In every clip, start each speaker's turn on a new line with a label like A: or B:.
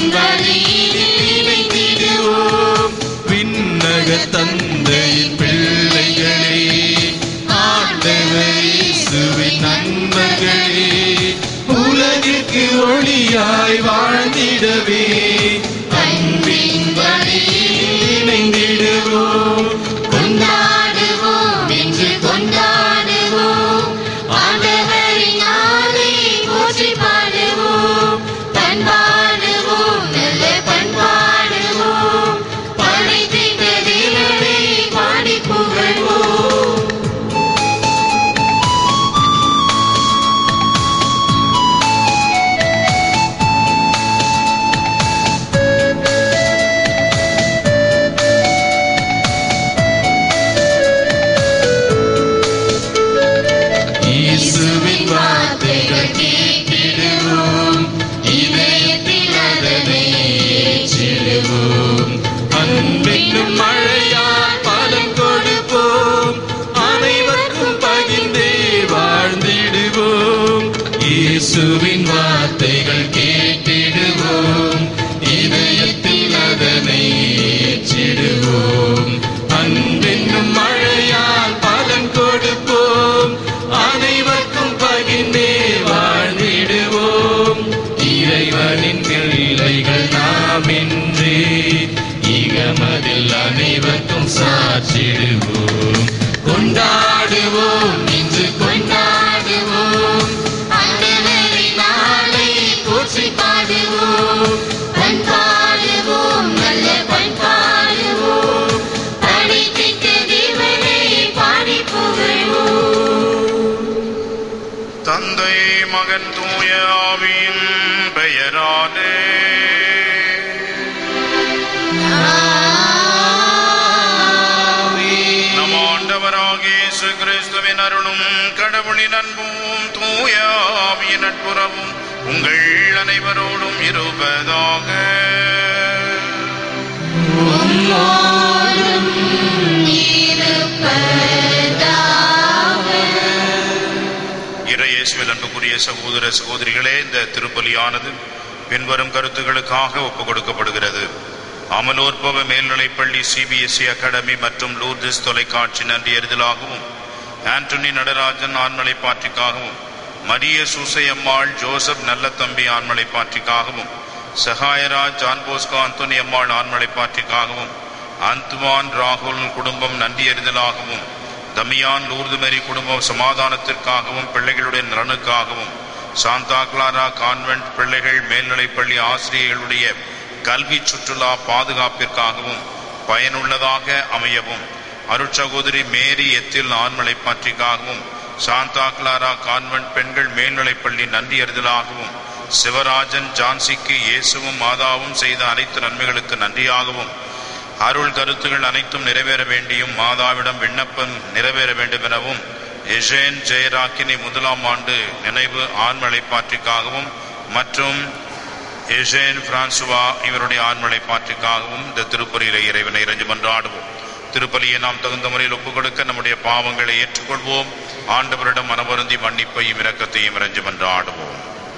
A: வழியில் இணைந்திடுவோம்
B: விண்ணக தந்தையின் பிள்ளைகளே ஆண்டவர் இயேசுவின் நண்பர்களே உலகிற்கு ஒளியாய் வாழ்ந்திடவே அன்பின் வழியில் இணைந்திடுவோம்
A: கொண்டாடுவோம் என்று கொண்டாடுவோம் ஆண்டவரின் நாளை போற்றி பாடுவோம் பண்பாடுவோம் நல்ல பண்பாடுவோம் படைத்திட்ட தேவனை பாடி புகழ்வோம்
B: இயேசுவின் வார்த்தைகள் கேட்டிடுவோம் இதயத்தில் அதனை ஏற்றிடுவோம் அன்பென்னும் மழையால் பலம் கொடுப்போம் அனைவருக்கும் பகிர்ந்தே வாழ்ந்திடுவோம் இயேசுவின் வார்த்தைகள் கேட்டிடுவோம் இதயத்தில் அதனை ஏற்றிடுவோம் அன்பென்னும் மழையால் பலன் கொடுப்போம் அனைவருக்கும் பகிர்ந்தே வாழ்ந்திடுவோம் இறைவனின் பிள்ளைகள் நாம் என்றே இகமதில் அனைவருக்கும் சாற்றிடுவோம் கொண்டாடுவோம் இன்று கொண்டாடுவோம்
A: ஆண்டவரின் நாளை போற்றி பாடுவோம் பண்பாடுவோம் நல்ல பண்பாடுவோம் படைத்திட்ட தேவனை பாடி புகழ்வோம்
C: தந்தை மகன் தூய ஆவியின் பெயராலே நம் ஆண்டவராகிய இயேசு கிறிஸ்துவின் அருளும் கடவுளின் அன்பும் தூய ஆவியின் நட்புறவும் உங்கள் அனைவரோடும் இருப்பதாக இறையேசுவில் அன்புக்குரிய சகோதர சகோதரிகளே இந்த திருப்பலியானது பின்வரும் கருத்துக்களுக்காக ஒப்புக் கொடுக்கப்படுகிறது அமலோற்பவ மேல்நிலைப்பள்ளி சிபிஎஸ்இ அகாடமி மற்றும் லூர்திஸ் தொலைக்காட்சி நன்றி எறிதலாகவும் ஆண்டனி நடராஜன் ஆண்மலை பாற்றிக்காகவும் மரிய சூசை அம்மாள் ஜோசப் நல்லத்தம்பி ஆண்மலை பாற்றிக்காகவும் சகாயராஜ் ஜான் போஸ்கோ அந்தோனி அம்மாள் ஆண்மலை பாற்றிக்காகவும் அந்துவான் ராகுல் குடும்பம் நன்றி எறிதலாகவும் தமியான் லூர்துமெரி குடும்பம் சமாதானத்திற்காகவும் பிள்ளைகளுடைய நலனுக்காகவும் சாந்தா கிளாரா கான்வென்ட் பிள்ளைகள் மேல்நிலைப்பள்ளி ஆசிரியர்களுடைய கல்வி சுற்றுலா பாதுகாப்பிற்காகவும் பயனுள்ளதாக அமையவும் அருட்சகோதரி மேரி எத்தில் ஆண்மலை பற்றிக்காகவும் சாந்தா கிளாரா கான்வென்ட் பெண்கள் மேல்நிலைப்பள்ளி நன்றி அறிதலாகவும் சிவராஜன் ஜான்சிக்கு இயேசுவும் மாதாவும் செய்த அனைத்து நன்மைகளுக்கு நன்றியாகவும் அருள் கருத்துகள் அனைத்தும் நிறைவேற வேண்டியும் மாதாவிடம் விண்ணப்பம் நிறைவேற வேண்டும் எனவும் எஷேன் ஜெயராக்கினி முதலாம் ஆண்டு நினைவு ஆண்மலை பாற்றிக்காகவும் மற்றும் எஷேன் பிரான்சுவா இவருடைய ஆண்மலை பாற்றிக்காகவும் இந்த திருப்பலியில இறைவனை இறைஞ்சு மன்றாடுவோம் திருப்பலியை நாம் தகுந்த முறையில் ஒப்புக் கொடுக்க நம்முடைய பாவங்களை ஏற்றுக்கொள்வோம் ஆண்டவரிடம் மனவருந்தி மன்னிப்பையும் இரக்கத்தையும் இறைஞ்சு மன்றாடுவோம்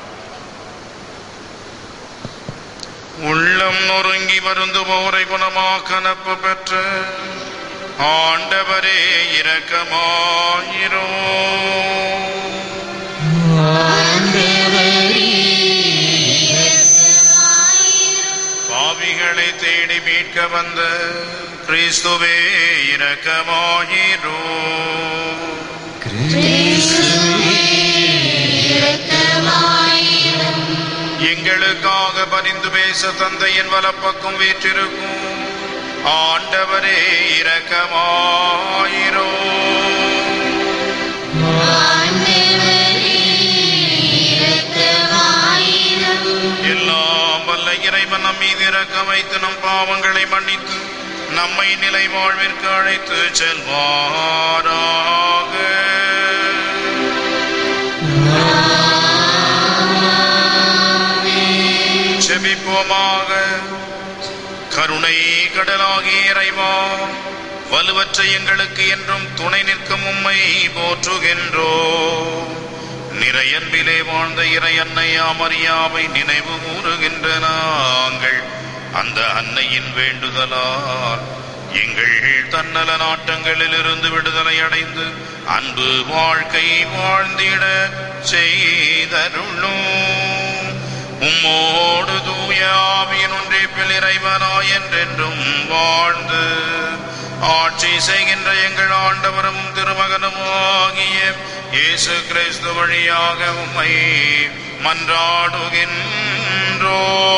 C: உள்ளம் நொறுங்கி வருந்துவோரை குணமாக்க நப்பு பெற்ற ஆண்டவரே இரக்கமாயிரோ பாவிகளை தேடி மீட்க வந்த கிறிஸ்துவே இரக்கமாயிரோ எங்களுக்காக பரிந்து பேச தந்தையின் வலப்பக்கம் வீற்றிருக்கும் ஆண்டவரே இரக்கமாயிரோ எல்லாம் வல்ல இறைவன் நம் மீது இரக்கம் வைத்து நம் பாவங்களை மன்னித்து நம்மை நிலை வாழ்விற்கு அழைத்து செல்வாராக செபிப்போமாக கருணை கடலாகிய இறைவா வலுவற்ற எங்களுக்கு என்றும் துணை நிற்கும் உம்மை போற்றுகின்றோ நிறையன்பிலே வாழ்ந்த இறை அன்னை அமரியாவை நினைவு கூறுகின்ற நாங்கள் அந்த அன்னையின் வேண்டுதலால் எங்கள் தன்னல நாட்டங்களிலிருந்து விடுதலை அடைந்து அன்பு வாழ்க்கை வாழ்ந்திட செய்தருளும் உம்மோடு தூய ஆவியின் ஒன்றிப்பில் இறைவனாய் என்றென்றும் வாழ்ந்து ஆட்சி செய்கின்ற எங்கள் ஆண்டவரும் திருமகனும் ஆகிய இயேசு கிறிஸ்து வழியாக உம்மை மன்றாடுகின்றோ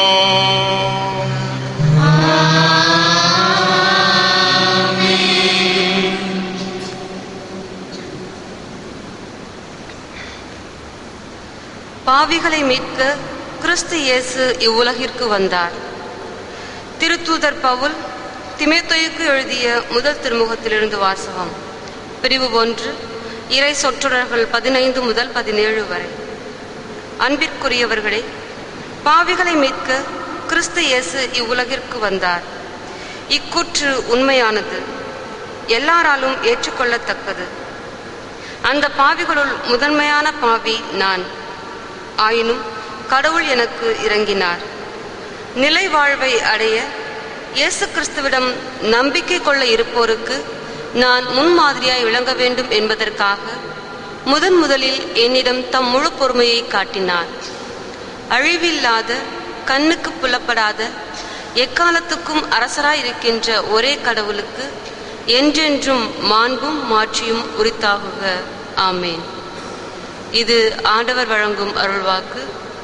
D: பாவிகளை மீட்க கிறிஸ்து இயேசு இவ்வுலகிற்கு வந்தார் திருத்தூதர் பவுல் திமேத்தோயுக்கு எழுதிய முதல் திருமுகத்திலிருந்து வாசகம் பிரிவு ஒன்று இறை சொற்றொடர்கள் பதினைந்து முதல் பதினேழு வரை அன்பிற்குரியவர்களே பாவிகளை மீட்க கிறிஸ்து இயேசு இவ்வுலகிற்கு வந்தார் இக்கூற்று உண்மையானது எல்லாராலும் ஏற்றுக்கொள்ளத்தக்கது அந்த பாவிகளுள் முதன்மையான பாவி நான் ஆயினும் கடவுள் எனக்கு இறங்கினார் நிலை வாழ்வை அடைய இயேசு கிறிஸ்துவிடம் நம்பிக்கை கொள்ள இருப்போருக்கு நான் முன்மாதிரியாய் விளங்க வேண்டும் என்பதற்காக முதன் முதலில் என்னிடம் தம் முழு பொறுமையை காட்டினார் அழிவில்லாத கண்ணுக்கு புலப்படாத எக்காலத்துக்கும் அரசராய் இருக்கின்ற ஒரே கடவுளுக்கு என்றென்றும் மாண்பும் மாட்சியும் உரித்தாகுக ஆமேன் இது ஆண்டவர் வழங்கும் அருள்வாக்கு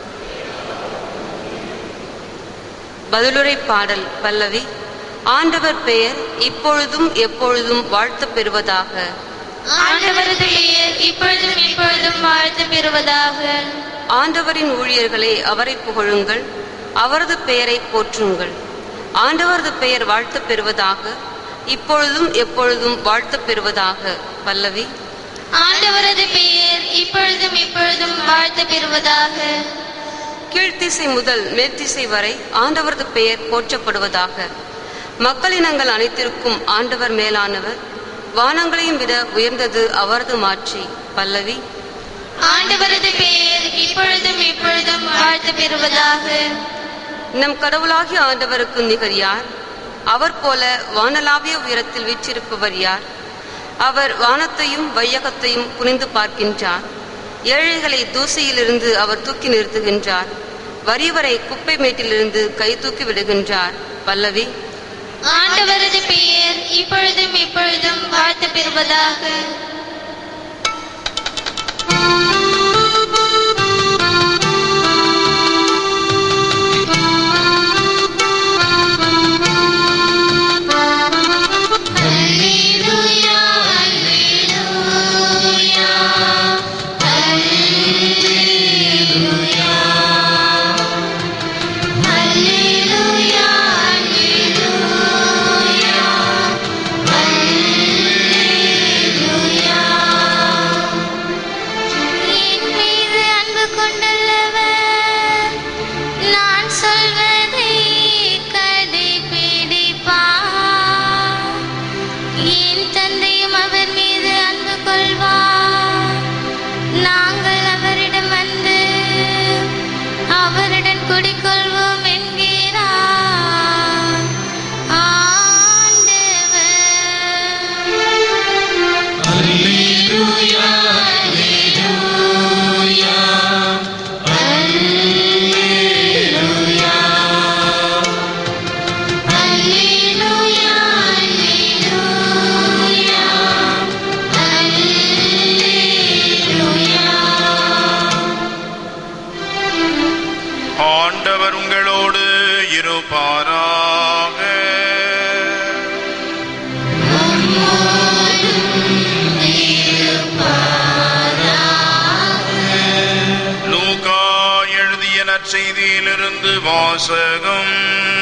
D: பதிலுரை பாடல் பல்லவி ஆண்டவர் பெயர் இப்பொழுதும் எப்பொழுதும் வாழ்த்து பெறுவதாக
A: ஆண்டவரது பெயர் இப்பொழுதும் இப்பொழுதும் வாழ்த்து பெறுவதாக
D: ஆண்டவரின் ஊழியர்களே அவரை புகழுங்கள் அவரது பெயரை போற்றுங்கள் ஆண்டவரது பெயர் வாழ்த்து பெறுவதாக இப்பொழுதும் எப்பொழுதும் வாழ்த்து பெறுவதாக பல்லவி
A: ஆண்டவரது பெயர் இப்பொழுதும் இப்பொழுதும் வாழ்த்து பெறுவதாக
D: கீழ்த்திசை முதல் மேற்திசை வரை ஆண்டவரது பெயர் போற்றப்படுவதாக மக்களினங்கள் அனைத்திற்கும் ஆண்டவர் மேலானவர் வானங்களையும் விட உயர்ந்தது அவரது மாட்சி பல்லவி
A: ஆண்டவரது பெயர் இப்பொழுதும் இப்பொழுதும் வாழ்த்து பெறுவதாக
D: நம் கடவுளாகிய ஆண்டவருக்கு நிகர் யார் அவர் போல வானலாவிய உயரத்தில் வீற்றிருப்பவர் யார் அவர் வானத்தையும் வையகத்தையும் குனிந்து பார்க்கின்றார் ஏழைகளை தூசியிலிருந்து அவர் தூக்கி நிறுத்துகின்றார் வறியவரை குப்பை மேட்டிலிருந்து கை தூக்கி விடுகின்றார் பல்லவி
A: ஆண்டவரது பெயர் இப்பொழுதும் இப்பொழுதும் வாழ்த்து பெறுவதாக அல்லேலூயா அல்லேலூயா அல்லேலூயா அல்லேலூயா என் மீது அன்பு கொண்டுள்ளவர் நான் சொல்வதை கடைபிடிப்பார் என் தந்தையும் அவர் மீது அன்பு கொள்வார் நாங்கள் அவரிடம் வந்து அவருடன் குடிக்கொள்வோம் என்கிறார் ஆண்டவர் அல்லேலூயா அல்லேலூயா அல்லேலூயா
C: ஆண்டவர் உங்களோடு இருப்பாராக லூகா எழுதிய நற்செய்தியிலிருந்து வாசகம்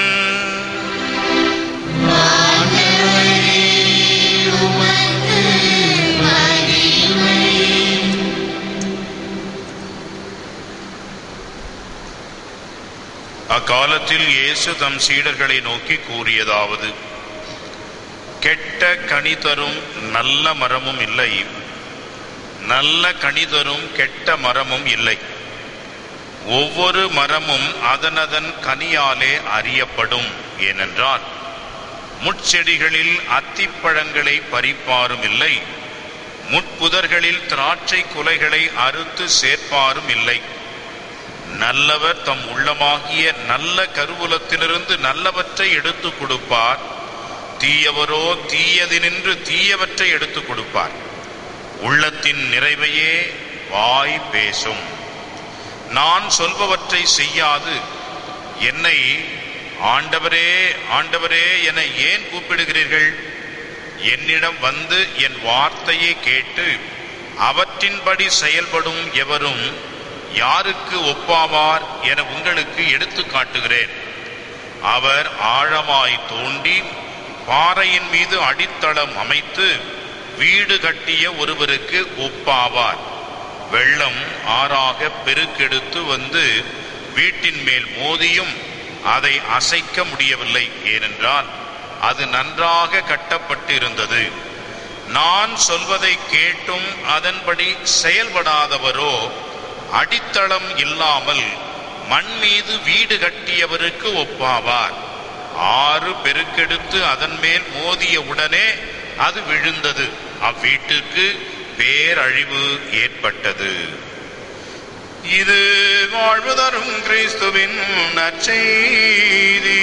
C: அக்காலத்தில் இயேசு தம் சீடர்களை நோக்கி கூறியதாவது கெட்ட கனி தரும் நல்ல மரமும் இல்லை நல்ல கனி தரும் கெட்ட மரமும் இல்லை ஒவ்வொரு மரமும் அதனதன் கனியாலே அறியப்படும் ஏனென்றால் முட்செடிகளில் அத்திப்பழங்களை பறிப்பாரும் இல்லை முட்புதர்களில் திராட்சை குலைகளை அறுத்து சேர்ப்பாரும் இல்லை நல்லவர் தம் உள்ளமாகிய நல்ல கருவூலத்திலிருந்து நல்லவற்றை எடுத்துக் கொடுப்பார் தீயவரோ தீயதினின்று தீயவற்றை எடுத்துக் கொடுப்பார் உள்ளத்தின் நிறைவையே வாய் பேசும் நான் சொல்பவற்றை செய்யாது என்னை ஆண்டவரே ஆண்டவரே என ஏன் கூப்பிடுகிறீர்கள் என்னிடம் வந்து என் வார்த்தையை கேட்டு அவற்றின்படி செயல்படும் எவரும் யாருக்கு ஒப்பாவார் என உங்களுக்கு எடுத்து காட்டுகிறேன் அவர் ஆழமாய் தோண்டி பாறையின் மீது அடித்தளம் அமைத்து வீடு கட்டிய ஒருவருக்கு ஒப்பாவார் வெள்ளம் ஆறாக பெருக்கெடுத்து வந்து வீட்டின் மேல் மோதியும் அதை அசைக்க முடியவில்லை ஏனென்றால் அது நன்றாக கட்டப்பட்டு இருந்தது நான் சொல்வதை கேட்டும் அதன்படி செயல்படாதவரோ அடித்தளம் இல்லாமல் மண் மீது வீடு கட்டியவருக்கு ஒப்பாவார் ஆறு பெருக்கெடுத்து அதன் மேல் மோதிய உடனே அது விழுந்தது அவ்வீட்டுக்கு பேரழிவு ஏற்பட்டது இது வாழ்வு தரும் கிறிஸ்துவின் நற்செய்தி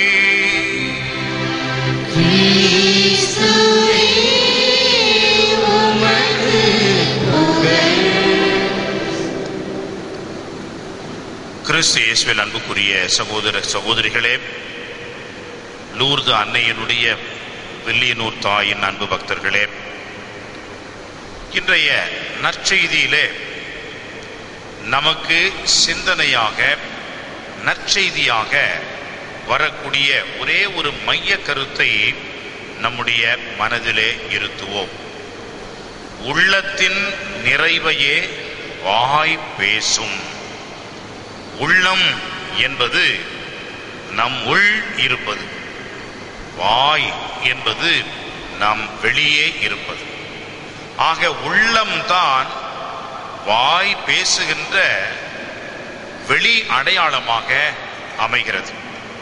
A: கிறிஸ்துவே உமக்கு
C: கிறிஸ்து இயேசுவில் அன்புக்குரிய சகோதர சகோதரிகளே லூர்து அன்னையினுடைய வெள்ளியனூர் தாயின் அன்பு பக்தர்களே இன்றைய நற்செய்தியிலே நமக்கு சிந்தனையாக நற்செய்தியாக வரக்கூடிய ஒரே ஒரு மைய கருத்தை நம்முடைய மனதிலே இருத்துவோம் உள்ளத்தின் நிறைவையே வாய் பேசும் உள்ளம் என்பது நம் உள் இருப்பது வாய் என்பது நம் வெளியே இருப்பது ஆக உள்ளம்தான் வாய் பேசுகின்ற வெளி அடையாளமாக அமைகிறது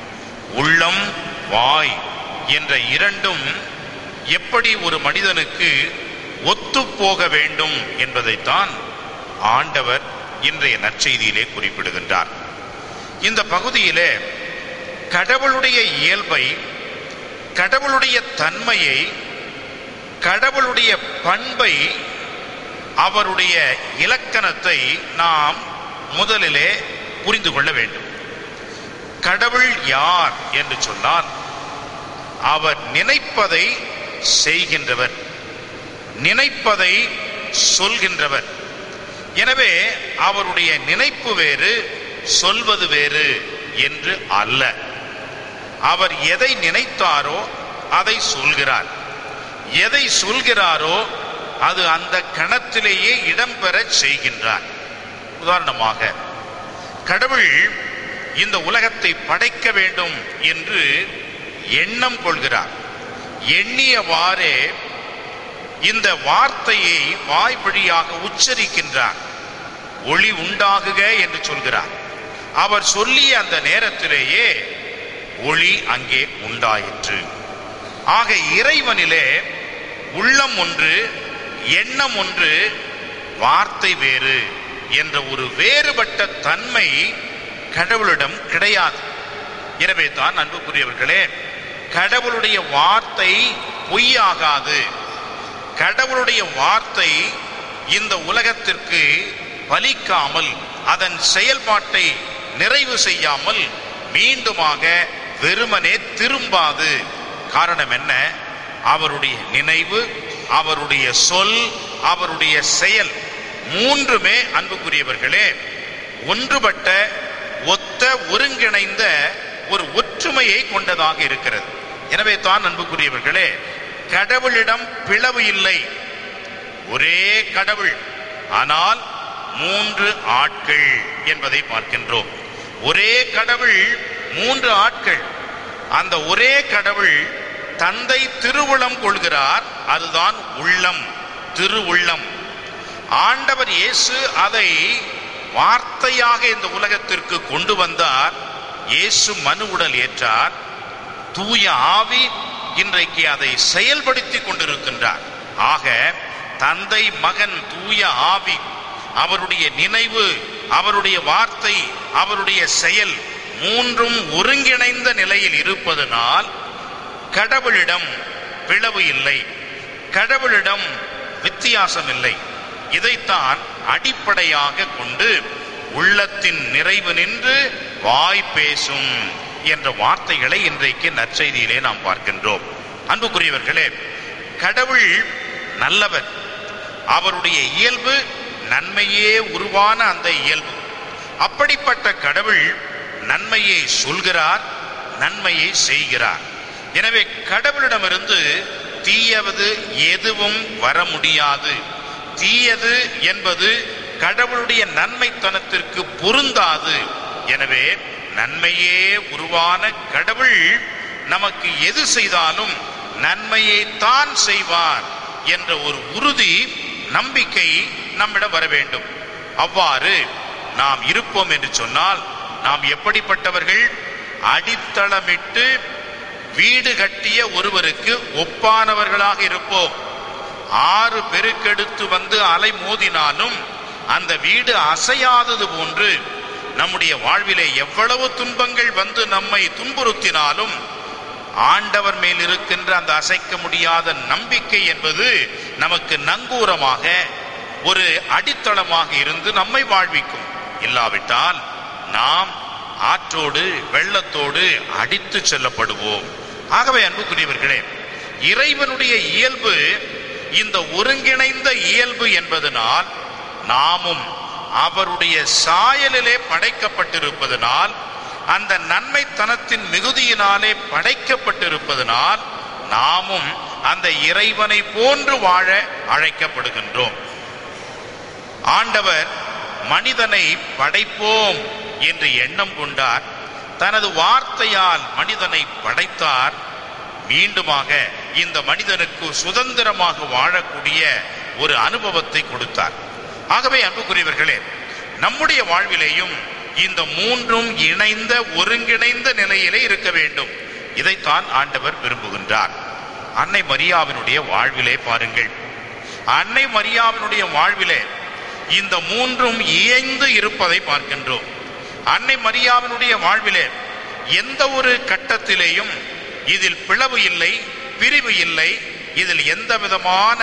C: உள்ளம் வாய் என்ற இரண்டும் எப்படி ஒரு மனிதனுக்கு ஒத்துப்போக வேண்டும் என்பதைத்தான் ஆண்டவர் இன்றைய நற்செய்தியிலே குறிப்பிடுகின்றார் இந்த பகுதியிலே கடவுளுடைய இயல்பை கடவுளுடைய தன்மையை கடவுளுடைய பண்பை அவருடைய இலக்கணத்தை நாம் முதலிலே புரிந்து கொள்ள வேண்டும் கடவுள் யார் என்று சொன்னால் அவர் நினைப்பதை செய்கின்றவர் நினைப்பதை சொல்கின்றவர் எனவே அவருடைய நினைப்பு வேறு சொல்வது வேறு என்று அல்ல அவர் எதை நினைத்தாரோ அதை சொல்கிறார் எதை சொல்கிறாரோ அது அந்த கணத்திலேயே இடம்பெறச் செய்கின்றார் உதாரணமாக கடவுள் இந்த உலகத்தை படைக்க வேண்டும் என்று எண்ணம் கொள்கிறார் எண்ணியவாறே இந்த வார்த்தையை வாய் வழியாக உச்சரிக்கின்றார் ஒளி உண்டாகுக என்று சொல்கிறார் அவர் சொல்லிய அந்த நேரத்திலேயே ஒளி அங்கே உண்டாயிற்று ஆக இறைவனிலே உள்ளம் ஒன்று எண்ணம் ஒன்று வார்த்தை வேறு என்ற ஒரு வேறுபட்ட தன்மை கடவுளிடம் கிடையாது எனவே தான் அன்புக்குரியவர்களே கடவுளுடைய வார்த்தை பொய்யாகாது கடவுளுடைய வார்த்தை இந்த உலகத்திற்கு பலிக்காமல் அதன் செயல்பாட்டை நிறைவு செய்யாமல் மீண்டுமாக வெறுமனே திரும்பாது காரணம் என்ன அவருடைய நினைவு அவருடைய சொல் அவருடைய செயல் மூன்றுமே அன்புக்குரியவர்களே ஒன்றுபட்ட ஒத்த ஒருங்கிணைந்த ஒரு ஒற்றுமையை கொண்டதாக இருக்கிறது எனவே தான் அன்புக்குரியவர்களே கடவுளிடம் பிளவு இல்லை ஒரே கடவுள் ஆனால் மூன்று ஆட்கள் என்பதை பார்க்கின்றோம் ஒரே கடவுள் மூன்று ஆட்கள் அந்த ஒரே கடவுள் தந்தை திருவுளம் கொள்கிறார் அதுதான் உள்ளம் திருவுள்ளம் ஆண்டவர் இயேசு அதை வார்த்தையாக இந்த உலகத்திற்கு கொண்டு வந்தார் இயேசு மனு உடல் ஏற்றார் தூய ஆவி இன்றைக்கு அதை செயல்படுத்தி கொண்டிருக்கின்றார் ஆக தந்தை மகன் தூய ஆவி அவருடைய நினைவு அவருடைய வார்த்தை அவருடைய செயல் மூன்றும் ஒருங்கிணைந்த நிலையில் இருப்பதனால் கடவுளிடம் பிளவு இல்லை கடவுளிடம் வித்தியாசம் இல்லை இதைத்தான் அடிப்படையாக கொண்டு உள்ளத்தின் நிறைவு நின்று வாய் பேசும் என்ற வார்த்தைகளை இன்றைக்கு நற்செய்தியிலே நாம் பார்க்கின்றோம் அன்புக்குரியவர்களே கடவுள் நல்லவர் அவருடைய இயல்பு நன்மையே உருவான அந்த இயல்பு அப்படிப்பட்ட கடவுள் நன்மையை சொல்கிறார் நன்மையை செய்கிறார் எனவே கடவுளிடமிருந்து தீயவது எதுவும் வர முடியாது தீயது என்பது கடவுளுடைய நன்மைத்தனத்திற்கு பொருந்தாது எனவே நன்மையே உருவான கடவுள் நமக்கு எது செய்தாலும் நன்மையை தான் செய்வார் என்ற ஒரு உறுதி நம்பிக்கை நம்மிடம் வர வேண்டும் அவ்வாறு நாம் இருப்போம் என்று சொன்னால் நாம் எப்படிப்பட்டவர்கள் அடித்தளமிட்டு வீடு கட்டிய ஒருவருக்கு ஒப்பானவர்களாக இருப்போம் ஆறு பெருக்கெடுத்து வந்து அலை மோதினாலும் அந்த வீடு அசையாதது போன்று நம்முடைய வாழ்விலே எவ்வளவு துன்பங்கள் வந்து நம்மை துன்புறுத்தினாலும் ஆண்டவர் மேல் இருக்கின்ற அந்த அசைக்க முடியாத நம்பிக்கை என்பது நமக்கு நங்கூரமாக ஒரு அடித்தளமாக இருந்து நம்மை வாழ்விக்கும் இல்லாவிட்டால் நாம் ஆற்றோடு வெள்ளத்தோடு அடித்து செல்லப்படுவோம் ஆகவே அன்புக்குரியவர்களே இறைவனுடைய இயல்பு இந்த ஒருங்கிணைந்த இயல்பு என்பதனால் நாமும் அவருடைய சாயலிலே படைக்கப்பட்டிருப்பதனால் அந்த நன்மைத்தனத்தின் மிகுதியினாலே படைக்கப்பட்டிருப்பதனால் நாமும் அந்த இறைவனை போன்று வாழ அழைக்கப்படுகின்றோம் ஆண்டவர் மனிதனை படைப்போம் என்று எண்ணம் கொண்டார் தனது வார்த்தையால் மனிதனை படைத்தார் மீண்டுமாக இந்த மனிதனுக்கு சுதந்திரமாக வாழக்கூடிய ஒரு அனுபவத்தை கொடுத்தார் ஆகவே அன்புக்குரியவர்களே நம்முடைய வாழ்விலேயும் இந்த மூன்றும் இணைந்த ஒருங்கிணைந்த நிலையிலே இருக்க வேண்டும் இதைத்தான் ஆண்டவர் விரும்புகின்றார் அன்னை மரியாவினுடைய வாழ்விலே பாருங்கள் அன்னை மரியாவினுடைய வாழ்விலே இந்த மூன்றும் இயைந்து இருப்பதை பார்க்கின்றோம் அன்னை மரியாவினுடைய வாழ்விலே எந்த ஒரு கட்டத்திலேயும் இதில் பிளவு இல்லை பிரிவு இல்லை இதில் எந்த விதமான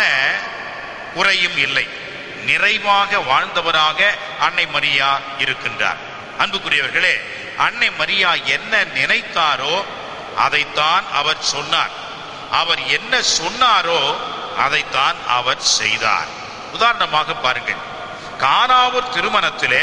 C: குறையும் இல்லை நிறைவாக வாழ்ந்தவராக அன்னை மரியா இருக்கின்றார் அன்புக்குரியவர்களே அன்னை மரியா என்ன நினைத்தாரோ அதைத்தான் அவர் சொன்னார் அவர் என்ன சொன்னாரோ அதைத்தான் அவர் செய்தார் உதாரணமாக பாருங்கள் கானாவூர் திருமணத்திலே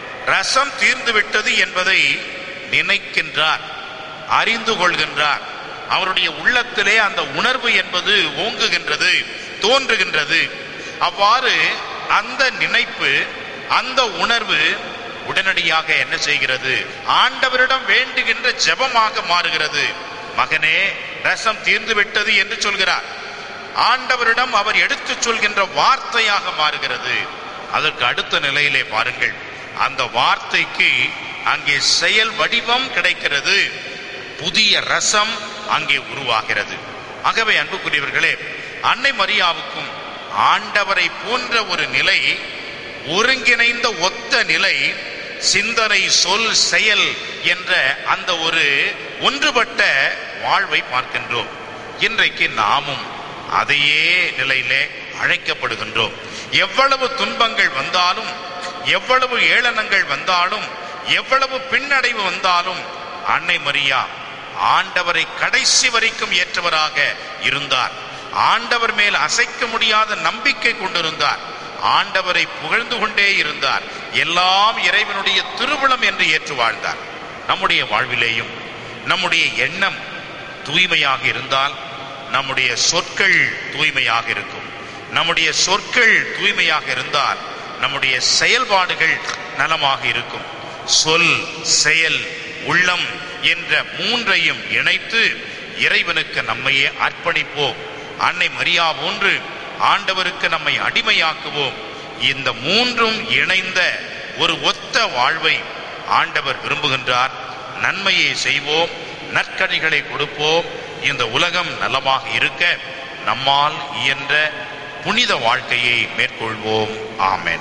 C: ரசம் தீர்ந்து விட்டது என்பதை நினைக்கின்றார் அறிந்து கொள்கின்றார் அவருடைய உள்ளத்திலே அந்த உணர்வு என்பது ஓங்குகின்றது தோன்றுகின்றது அவ்வாறு அந்த நினைப்பு அந்த உணர்வு உடனடியாக என்ன செய்கிறது ஆண்டவரிடம் வேண்டுகின்ற ஜெபமாக மாறுகிறது மகனே ரசம் தீர்ந்து விட்டது என்று சொல்கிறார் ஆண்டவரிடம் அவர் எடுத்துச் சொல்கின்ற வார்த்தையாக மாறுகிறது அதற்கு அடுத்த நிலையிலே பாருங்கள் அந்த வார்த்தைக்கு அங்கே செயல் வடிவம் கிடைக்கிறது புதிய ரசம் அங்கே உருவாகிறது ஆகவே அன்புக்குரியவர்களே அன்னை மரியாவுக்கும் ஆண்டவரை போன்ற ஒரு நிலை ஒருங்கிணைந்த ஒத்த நிலை சிந்தனை சொல் செயல் என்ற அந்த ஒரு ஒன்றுபட்ட வாழ்வை பார்க்கின்றோம் இன்றைக்கு நாமும் அதையே நிலையிலே அழைக்கப்படுகின்றோம் எவ்வளவு துன்பங்கள் வந்தாலும் எவ்வளவு ஏளனங்கள் வந்தாலும் எவ்வளவு பின்னடைவு வந்தாலும் அன்னை மரியா ஆண்டவரை கடைசி வரைக்கும் ஏற்றவராக இருந்தார் ஆண்டவர் மேல் அசைக்க முடியாத நம்பிக்கை கொண்டிருந்தார் ஆண்டவரை புகழ்ந்து கொண்டே இருந்தார் எல்லாம் இறைவனுடைய திருவிழம் என்று ஏற்று வாழ்ந்தார் நம்முடைய வாழ்விலேயும் நம்முடைய எண்ணம் தூய்மையாக இருந்தால் நம்முடைய சொற்கள் தூய்மையாக இருக்கும் நம்முடைய சொற்கள் தூய்மையாக இருந்தால் நம்முடைய செயல்பாடுகள் நலமாக இருக்கும் சொல் செயல் உள்ளம் என்ற மூன்றையும் இணைத்து இறைவனுக்கு நம்மையே அர்ப்பணிப்போம் அன்னை மரியா போன்று ஆண்டவருக்கு நம்மை அடிமையாக்குவோம் இந்த மூன்றும் இணைந்த ஒரு ஒத்த வாழ்வை ஆண்டவர் விரும்புகின்றார் நன்மையை செய்வோம் நற்கனிகளை கொடுப்போம் இந்த உலகம் நலமாக இருக்க நம்மால் இயன்ற புனித வாழ்க்கையை மேற்கொள்வோம் ஆமென்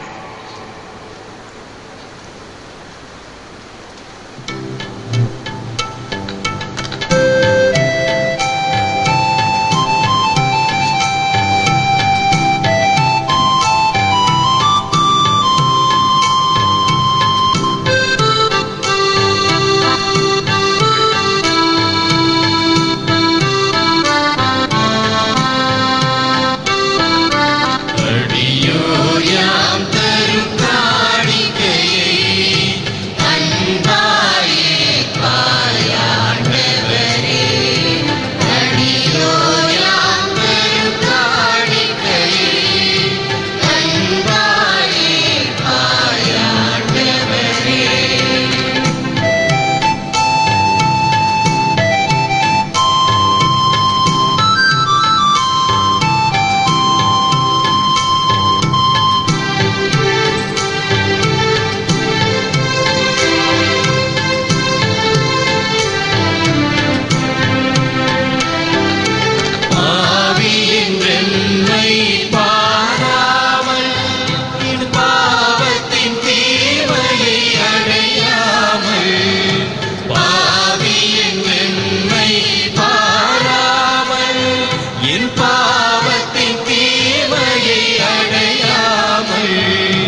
B: அடியோயாம் தரும் காணிக்கையை அன்பாயே பாயாண்டவரே அடியோயாம் தரும் காணிக்கையை அன்பாயே பாயாண்டவரே பாவி என்றென்னை பாராமல் என் பாவத்தின் தீமையை அடையாமல் பாவி என்றென்னை பாராமல் என் பாவத்தின் தீமையை அடையாமல்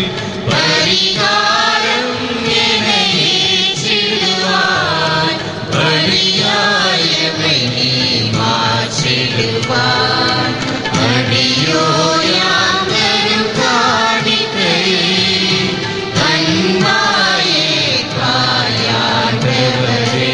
B: பரிகாரம் என ஏற்றிடுவாய் பலியாயமை நீ மாற்றிடுவாய் அடியோயாம் தரும் காணிக்கையை அன்பாயே பாயாண்டவரே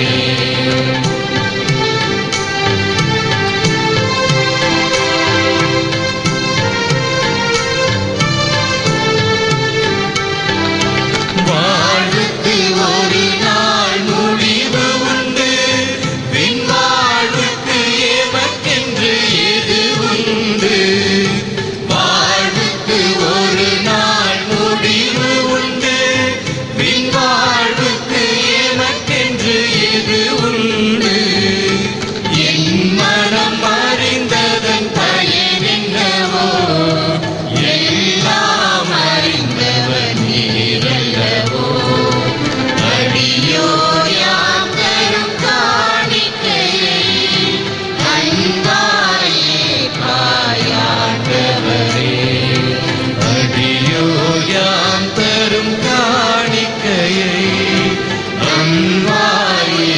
B: வாழ்வுக்கு ஒரு நாள் முடிவு உண்டு பின் வாழ்வுக்கு எமக்கென்று எது உண்டு வாழ்வுக்கு ஒரு நாள் முடிவு உண்டு பின் வாழ்வுக்கு எமக்கென்று எது உண்டு என் மனம் அறிந்ததன் பயன் என்னவோ எல்லாம் அறிந்தவன் நீரல்லவோ அடியோயாம் தரும் காணிக்கையை அன்பாயே பாயாண்டவரே அடியோயாம் தரும் காணிக்கையை அன்பாயே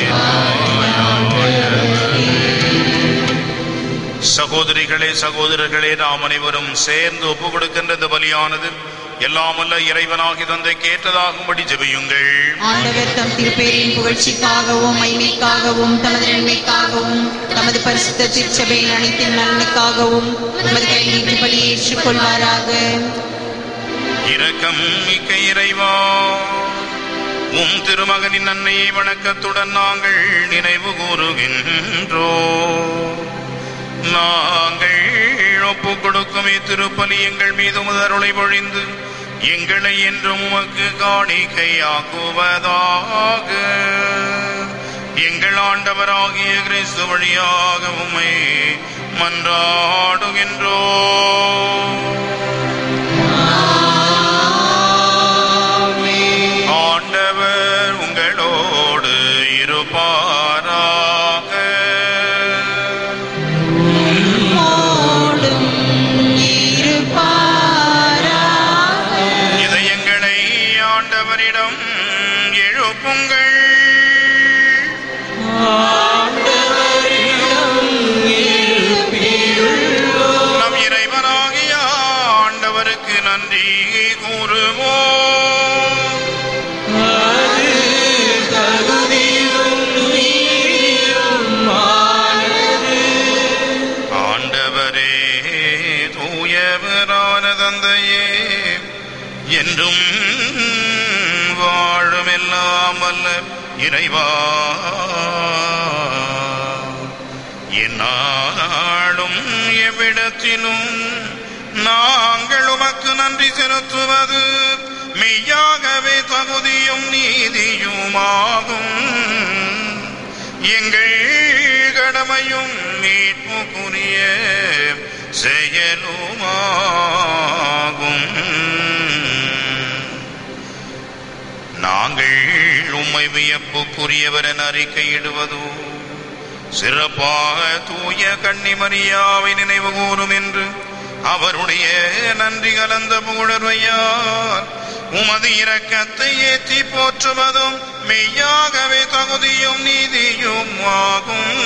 C: சகோதரிகளே சகோதரர்களே நாம் அனைவரும் சேர்ந்து ஒப்பு கொடுக்கின்ற இந்த பலியானது எல்லாமல்ல இறைவனாகி தந்தை கேட்டதாகும்படி ஜெபியுங்கள்
E: ஆண்டவர் தம் திருப்பேரின் புகழ்ச்சிக்காகவும் மைமைக்காகவும் தமது நன்மைக்காகவும் தமது பரிசுத்த திருச்சபையின் அனைத்தின் நலனுக்காகவும் தமது கை நீட்டுப்படி ஏற்றுக்கொள்வாராக
C: இரக்கம் மிக்க இறைவா உம் திருமகனின் அன்னையை வணக்கத்துடன் நாங்கள் நினைவு கூறுகின்றோ நாங்கள் ஒப்பு கொடுக்கும் இத்திருப்பலி எங்கள் மீது முதருளை பொழிந்து எங்களை என்றும் உமக்கு காணிக்கையாக்குவதாக எங்கள் ஆண்டவராகிய கிறிஸ்து வழியாக உம்மை மன்றாடுகின்றோ ஆண்டவர் உங்களோடு இருப்பாராக
E: ஓடும் இருப்பாராக
C: இதயங்களை ஆண்டவரிடம் எழுப்புங்கள் நம் இறைவனாகிய ஆண்டவருக்கு நன்றி கூறுவோம் ஆண்டவரே தூயவரான தந்தையே என்றும் வாழும் எல்லாம் அல்ல இறைவா என்னாலும் எவ்விடத்திலும் நாங்கள் உமக்கு நன்றி செலுத்துவது மெய்யாகவே தகுதியும் நீதியுமாகும் எங்கள் கடமையும் மீட்புக்குரிய செயலுமாகும் நாங்கள் உம்மை வியப்புக்குரியவர் என அறிக்கையிடுவதோ சிறப்பாக தூய கன்னிமரியாவை நினைவு கூறும் என்று அவருடைய நன்றி கலந்த புகழர்வையார் உமது இரக்கத்தை ஏற்றி போற்றுவதும் மெய்யாகவே தகுதியும் நீதியும் ஆகும்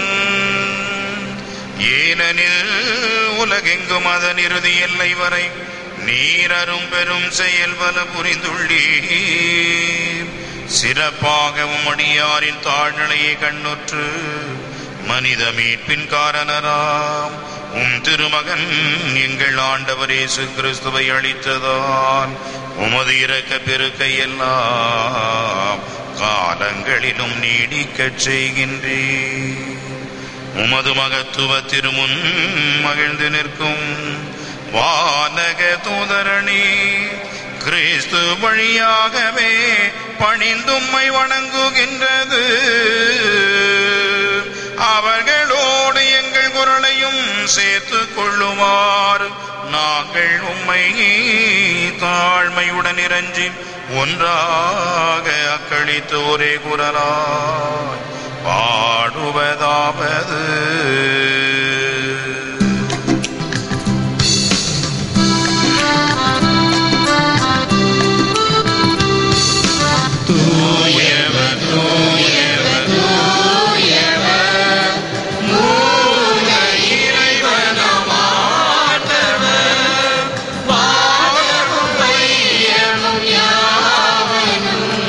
C: ஏனெனில் உலகெங்கும் அதன் இறுதி எல்லை வரை நீரரும் பெரும் செயல் பல புரிந்துள்ளீர் சிறப்பாக உம்மடியாரின் தாழ்நிலையை கண்ணுற்று மனித மீட்பின் காரணராம் உம் திருமகன் எங்கள் ஆண்டவர் இயேசு கிறிஸ்துவை அளித்ததால் உமது இரக்க பெருக்கை எல்லாம் காலங்களிலும் நீடிக்கச் செய்கின்றீர் உமது மகத்துவ திருமுன் மகிழ்ந்து நிற்கும் வானக தூதரணி கிறிஸ்து வழியாகவே பணிந்தும்மை வணங்குகின்றது அவர்களோடு எங்கள் குரலையும் சேர்த்து கொள்ளுமாறு நாங்கள் உம்மை தாழ்மையுடன் இறஞ்சி ஒன்றாக அக்களித்து ஒரே குரலாய் பாடுவதாவது
B: தூயவர் தூயவர் தூயவர் மூல இறைவனம் ஆண்டவர் வானமும் மையமும் யாவனும்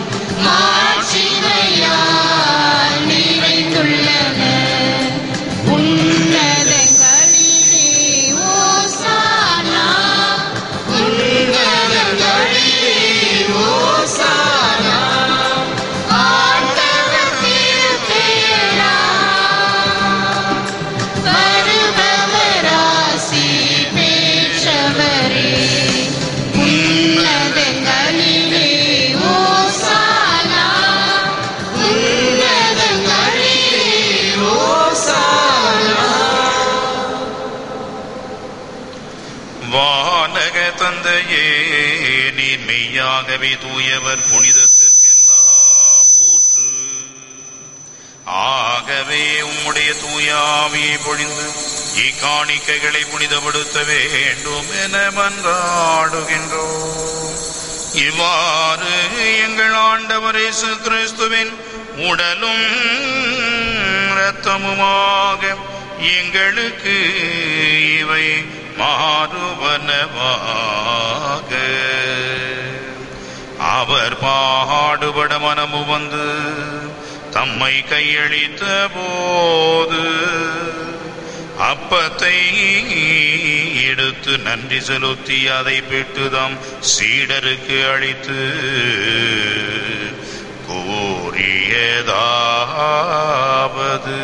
A: மாட்சிமையால் நிறைந்துள்ளன உன்னதங்களிலே ஓசானா உன்னதங்களிலே ஓசானா ஆண்டவர் திருப்பேரா வருபவராசி பெற்றவரே உன்னதங்களிலே ஓசானா உன்னதங்களிலே ஓசானா
C: வானக தந்தையே நீர் மெய்யாகவே தூயவர் புனிதத்திற்கெல்லாம் ஊற்று ஆகவே உம்முடைய தூயாவியை பொழிந்து இக்காணிக்கைகளை புனிதப்படுத்த வேண்டும் என மன்றாடுகின்றோம் இவ்வாறு எங்கள் ஆண்டவர் இயேசு கிறிஸ்துவின் உடலும் இரத்தமுமாக எங்களுக்கு இவை மாறுவனவாக அவர் பாடுபட மனமு வந்து தம்மை கையளித்த போது அப்பத்தை எடுத்து நன்றி செலுத்தி அதை பெற்று தாம் சீடருக்கு அளித்து கூறியதாவது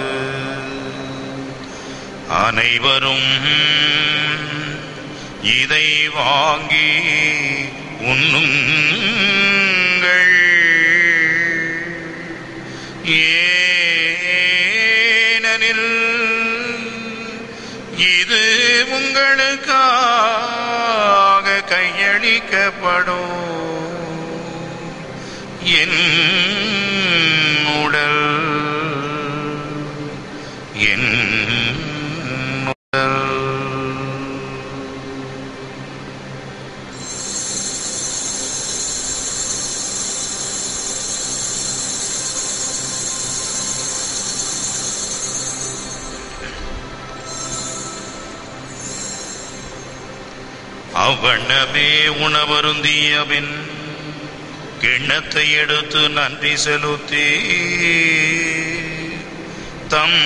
C: அனைவரும் இதை வாங்கி உண்ணுங்கள் ஏனெனில் இது உங்களுக்காக கையளிக்கப்படும் என் உடல் என் உடல் அவ்வண்ணமே உணவருந்திய பின் கிண்ணத்தை எடுத்து நன்றி செலுத்தி தம்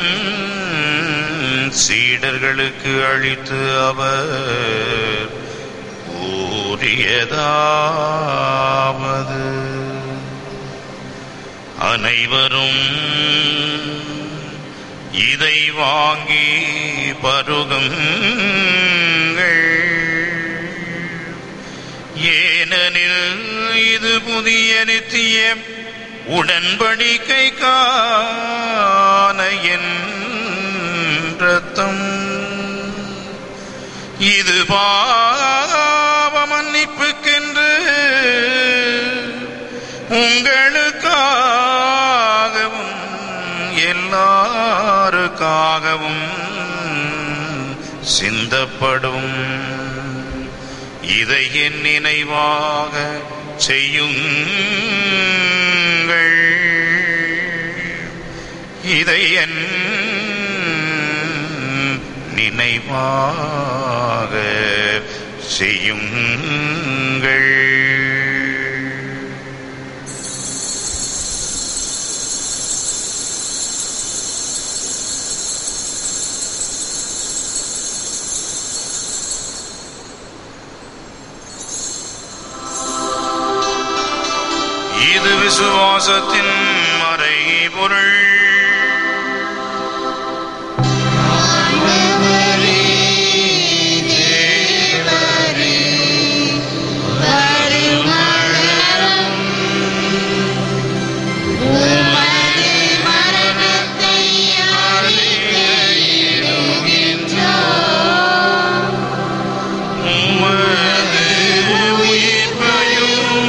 C: சீடர்களுக்கு அளித்து அவர் கூறியதாவது அனைவரும் இதை வாங்கி பருகுங்கள் ஏனெனில் ஏனெனில் இது புதிய நித்திய உடன்படிக்கை காண என் ரத்தம் இது பாவ மன்னிப்புக்கென்று உங்களுக்காகவும் எல்லாருக்காகவும் சிந்தப்படும் இதை என் நினைவாக செய்யுங்கள் இதை என் நினைவாக செய்யுங்கள் இது விசுவாசத்தின் மறைபொருள் உமது உயிர்ப்பையும்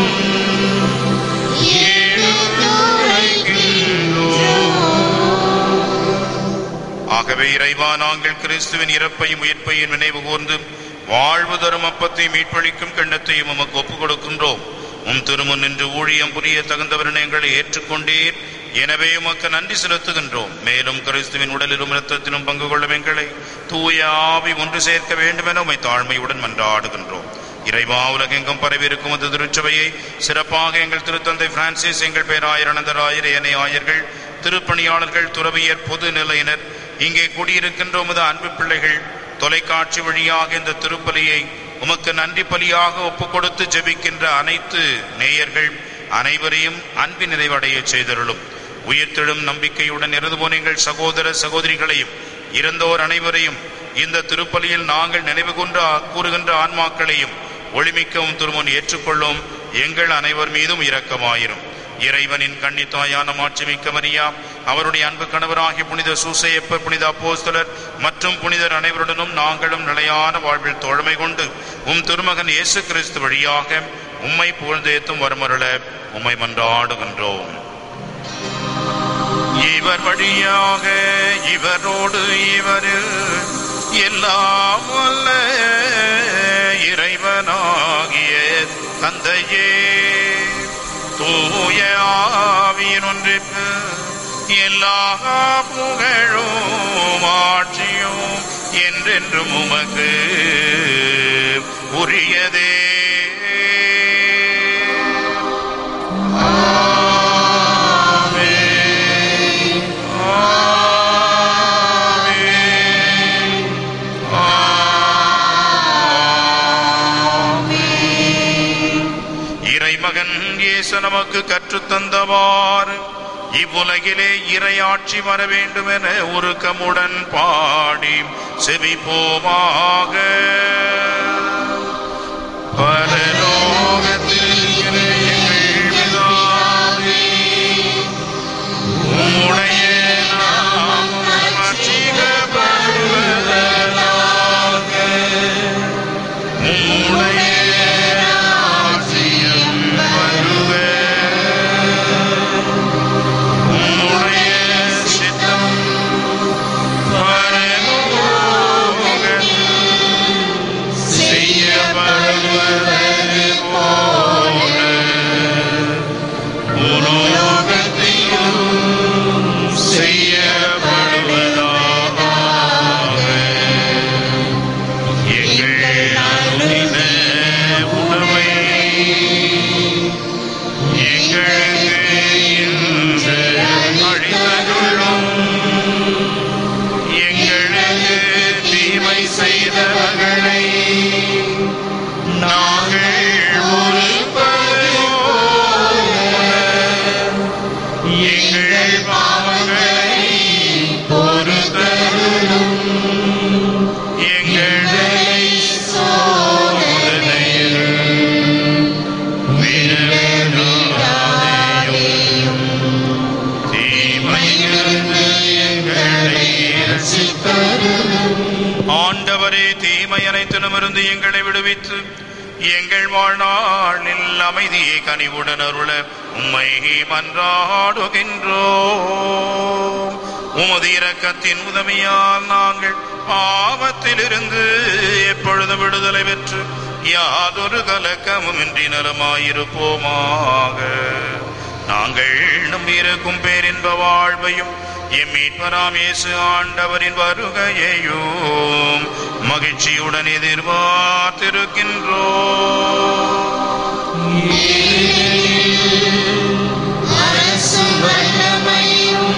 C: ஆகவே இறைவா நாங்கள் கிறிஸ்துவின் இறப்பையும் உயிர்ப்பையும் நினைவு கூர்ந்து வாழ்வு தரும் அப்பத்தை மீட்பளிக்கும் கிண்ணத்தையும் உமக்கு ஒப்புக் கொடுக்கின்றோம் உம் திருமுன் நின்று ஊழியம் புரிய தகுந்தவரனை எங்களை ஏற்றுக்கொண்டீர் எனவே உமக்கு நன்றி செலுத்துகின்றோம் மேலும் கிறிஸ்துவின் உடலிலும் இரத்தத்திலும் பங்கு கொள்ளும் எங்களை தூய ஆவி ஒன்று சேர்க்க வேண்டும் என உமை தாழ்மையுடன் மன்றாடுகின்றோம் இறைவா உலகெங்கும் பரவியிருக்கும் அது திருச்சபையை சிறப்பாக எங்கள் திருத்தந்தை பிரான்சிஸ் எங்கள் பேராயர் அனந்தராயர் ஏனைய ஆயர்கள் திருப்பணியாளர்கள் துறவியர் பொது நிலையினர் இங்கே குடியிருக்கின்ற உமது அன்பு பிள்ளைகள் தொலைக்காட்சி வழியாக இந்த திருப்பலியை உமக்கு நன்றி பலியாக ஒப்புக் கொடுத்து ஜெபிக்கின்ற அனைத்து நேயர்கள் அனைவரையும் அன்பின் நிறைவடைய செய்தருளும் உயிர்த்தெழும் நம்பிக்கையுடன் இறந்து போன எங்கள் சகோதர சகோதரிகளையும் இறந்தோர் அனைவரையும் இந்த திருப்பலியில் நாங்கள் நினைவு கொன்ற கூறுகின்ற ஆன்மாக்களையும் ஒளிமிக்கவும் திருமுன் ஏற்றுக்கொள்ளும் எங்கள் அனைவர் மீதும் இரக்கமாயிரும் இறைவனின் கன்னித்தாயான மாட்சிமிக்க மரியா அவருடைய அன்பு கணவராகிய புனித சூசையப்ப புனித அப்போஸ்தலர் மற்றும் புனிதர் அனைவருடனும் நாங்களும் நிலையான வாழ்வில் தோழமை கொண்டு உம் திருமகன் இயேசு கிறிஸ்து வழியாக உம்மை புகழ்ந்தேத்தும் வரமருள உம்மை மன்றாடுகின்றோம் இவர் வழியாக இவரோடு இவரில் எல்லாம் வல்ல இறைவனாகிய தந்தையே தூய ஆவியின் ஒன்றிற்கு எல்லா புகழும் ஆட்சியும் என்றென்றும் உமக்கு உரியதே இறைமகன் இயேசு நமக்கு கற்றுத்தந்தவாறு இவ்வுலகிலே இறையாட்சி வர வேண்டும் என உருக்கமுடன் பாடி செவிப்போமாக பரலோகத்தில் இருக்கிற எங்கள் பிதாவே, உம்முடைய நாமம் அர்ச்சிக்கப்படுவதாக. உம்முடைய ராஜ்யம் வருக. உம்முடைய சித்தம் பரலோகத்தில் செய்யப்படுவது போல உலோகத்திலும் செய்யப்படுவதாக எங்கள் அனுதின உணவை எங்களுக்கு இன்று அளித்தருளும் எங்களுக்கு தீமை செய்தவர்களை நாங்கள் ஒருப்பது போல எங்கள் பாவங்களை பொறுத்தருளும் எங்களை சோதனையில்
B: தீயிலிருந்து எங்களை ரட்சித்தருளும்
C: ஆண்டவரே தீமை அனைத்திலுமிருந்து எங்களை விடுவித்து எங்கள் வாழ்நாளில் அமைதியை கனிவுடன் அருள உம்மை மன்றாடுகின்றோம் உமது இரக்கத்தின் உதவியால் நாங்கள் பாவத்திலிருந்து எப்பொழுது விடுதலை பெற்று யாதொரு கலக்கமும் இன்றி நலமாயிருப்போமாக நாங்கள் நம்பியிருக்கும் பேரின்ப வாழ்வையும் எம் மீட்பராம் இயேசு ஆண்டவரின் வருகையையும் மகிழ்ச்சியுடன் எதிர்பார்த்திருக்கின்றோம்
A: அரசும் வல்லமையும்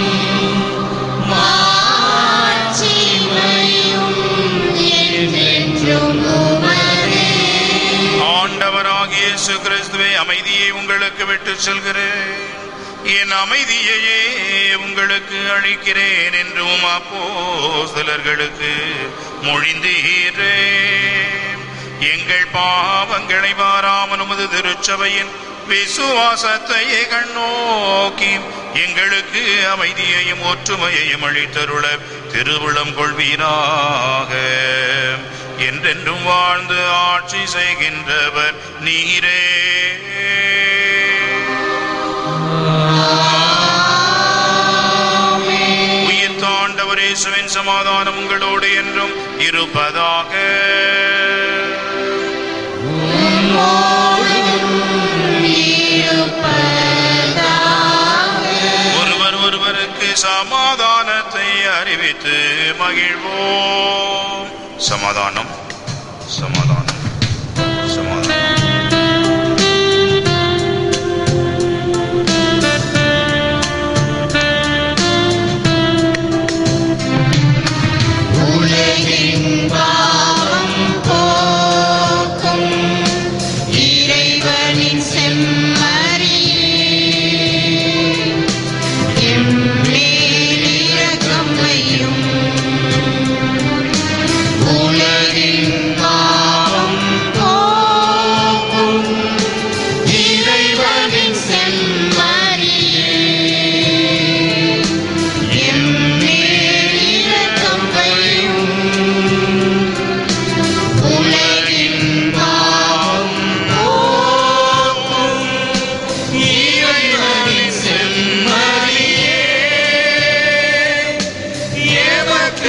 A: மாட்சிமையும் என்றென்றும் உமதே.
C: ஆண்டவராகிய இயேசு கிறிஸ்துவே அமைதியை உங்களுக்கு விட்டு செல்கிறேன் என் அமைதியையே உங்களுக்கு அளிக்கிறேன் என்றும் அப்போஸ்தலர்களுக்கு மொழிந்தீரே எங்கள் பாவங்களை மாறாமல் உமது திருச்சபையின் விசுவாசத்தையே கண்ணோக்கி எங்களுக்கு அமைதியையும் ஒற்றுமையையும் அளித்தருள திருவுளம் கொள்வீராக என்றென்றும் வாழ்ந்து ஆட்சி செய்கின்றவர் நீரே உயிர் தாண்டவரேசுவின் சமாதானம் உங்களோடு என்றும் இருப்பதாக ஒருவர் ஒருவருக்கு சமாதானத்தை அறிவித்து மகிழ்வோம் சமாதானம் சமாதானம் சமாதானம்
A: உலகின் பாவம் போக்கும் இறைவனின் செம்மறியே எம்மேல் இரக்கம் வையும் உலகின் பாவம் போக்கும் இறைவனின் செம்மறியே எம்மேல் இரக்கம் வையும் உலகின் பாவம் போக்கும் இறைவனின் செம்மறியே எமக்கு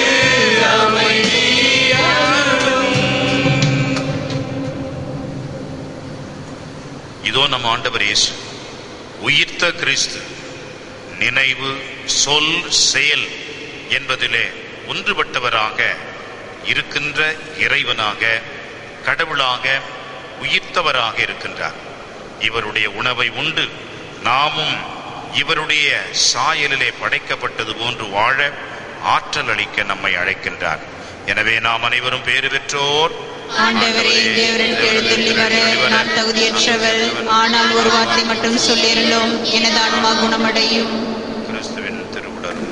C: இதோ நம் ஆண்டவர் இயேசு உயிர்த்த கிறிஸ்து நினைவு சொல் செயல் என்பதிலே ஒன்றுபட்டவராக இருக்கின்ற இறைவனாக கடவுளாக உயிர்த்தவராக இருக்கின்றார் இவருடைய உணவை உண்டு நாமும் இவருடைய சாயலிலே படைக்கப்பட்டது போன்று வாழ ஆற்றல் அளிக்க நம்மை அழைக்கின்றார் எனவே நாம் அனைவரும் பேறு பெற்றோர்
E: ஆண்டவரே தேவரின் எழுந்தள்ளி வர நான் தகுதியற்றவர் ஆனால் ஒரு வார்த்தை மட்டும் சொல்லிருந்தோம் எனது ஆன்மா குணமடையும்
C: கிறிஸ்துவின் திருவுடலும்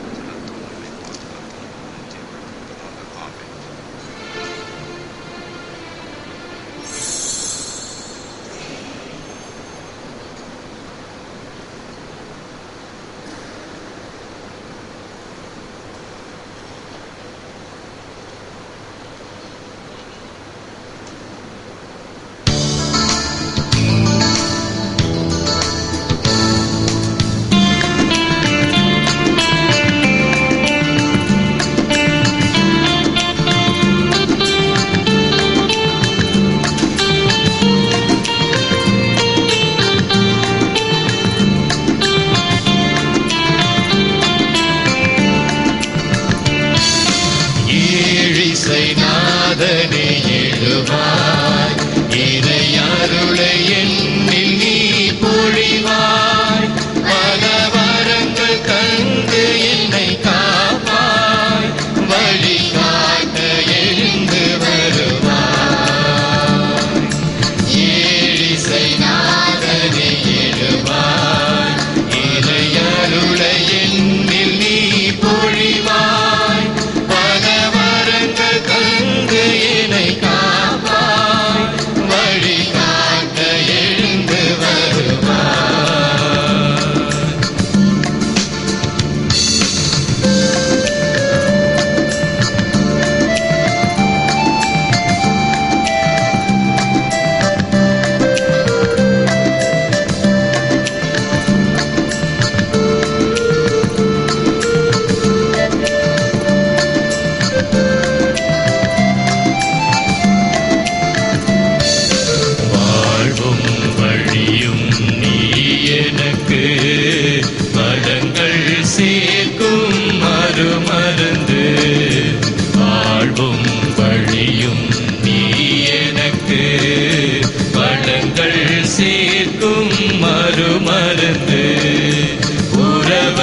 B: ஏழிசை நாதனே எழுவாய் இறை அருளை எண்ணில் நீ பொழிவாய் பல வரங்கள் கண்டு என்னை காப்பாய் வழி காட்ட எழுந்து வருவாய் ஏழிசை நாதனே எழுவாய் இறை அருளை எண்ணில் நீ பொழிவாய் பல வரங்கள் கண்டு என்னை காப்பாய்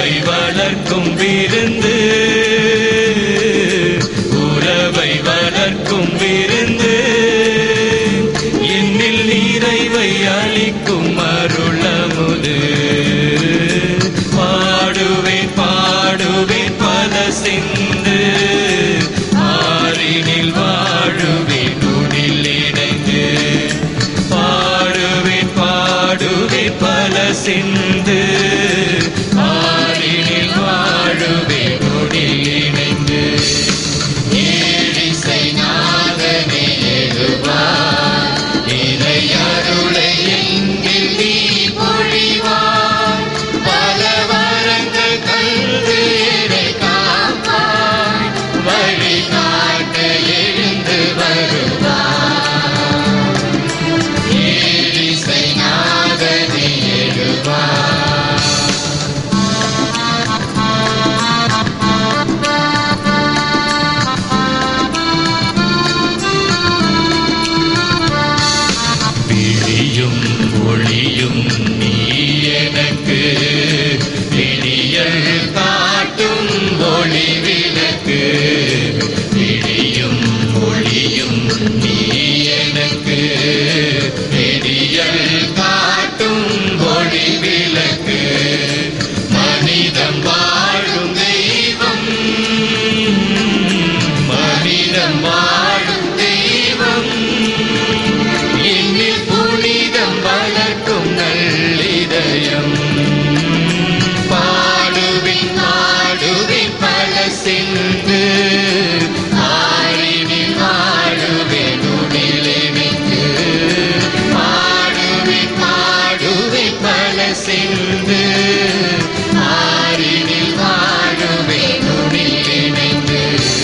B: உறவை வளர்க்கும் விருந்து உறவை வளர்க்கும் விருந்து என்னில் நிறைவை அளிக்கும் அருளமுது பாடுவேன் பாடுவேன் பல சிந்து ஆறினில் வாழுவேன் உனில் இணைந்து பாடுவேன் பாடுவேன் பல சிந்து ஆறினில் வாழுவேன் உனில் இணைந்து ஏழிசை நாதனே எழுவார் இறை அருளை எங்கில் நீ பொழிவார் பல வரங்கள் கண்டு என்னை காப்பாய் வழிகாட்ட எழுந்து வருவார் ஏழிசை நாதனே எழுவார் பிடியும் ஒளியும் நீ எனக்கு பிடியல் காட்டும் ஒளி விளக்கு பிடியும் ஒளியும் நீ எனக்கு பிடியல் காட்டும் ஒளி விளக்கு மனிதம் வாழும் தெய்வம் மனிதம் வாழும் தெய்வம் என்னில் புனிதம் வளர்க்கும் நல்லிதயம் பாடுவின் நாடுவின் பல சென்று ஆறினில் வாழுவேன் உனிலிணைந்து பாடுவின் பாடுவின் பல சென்று ஆறினில் வாழுவேன் உனிலிணைந்து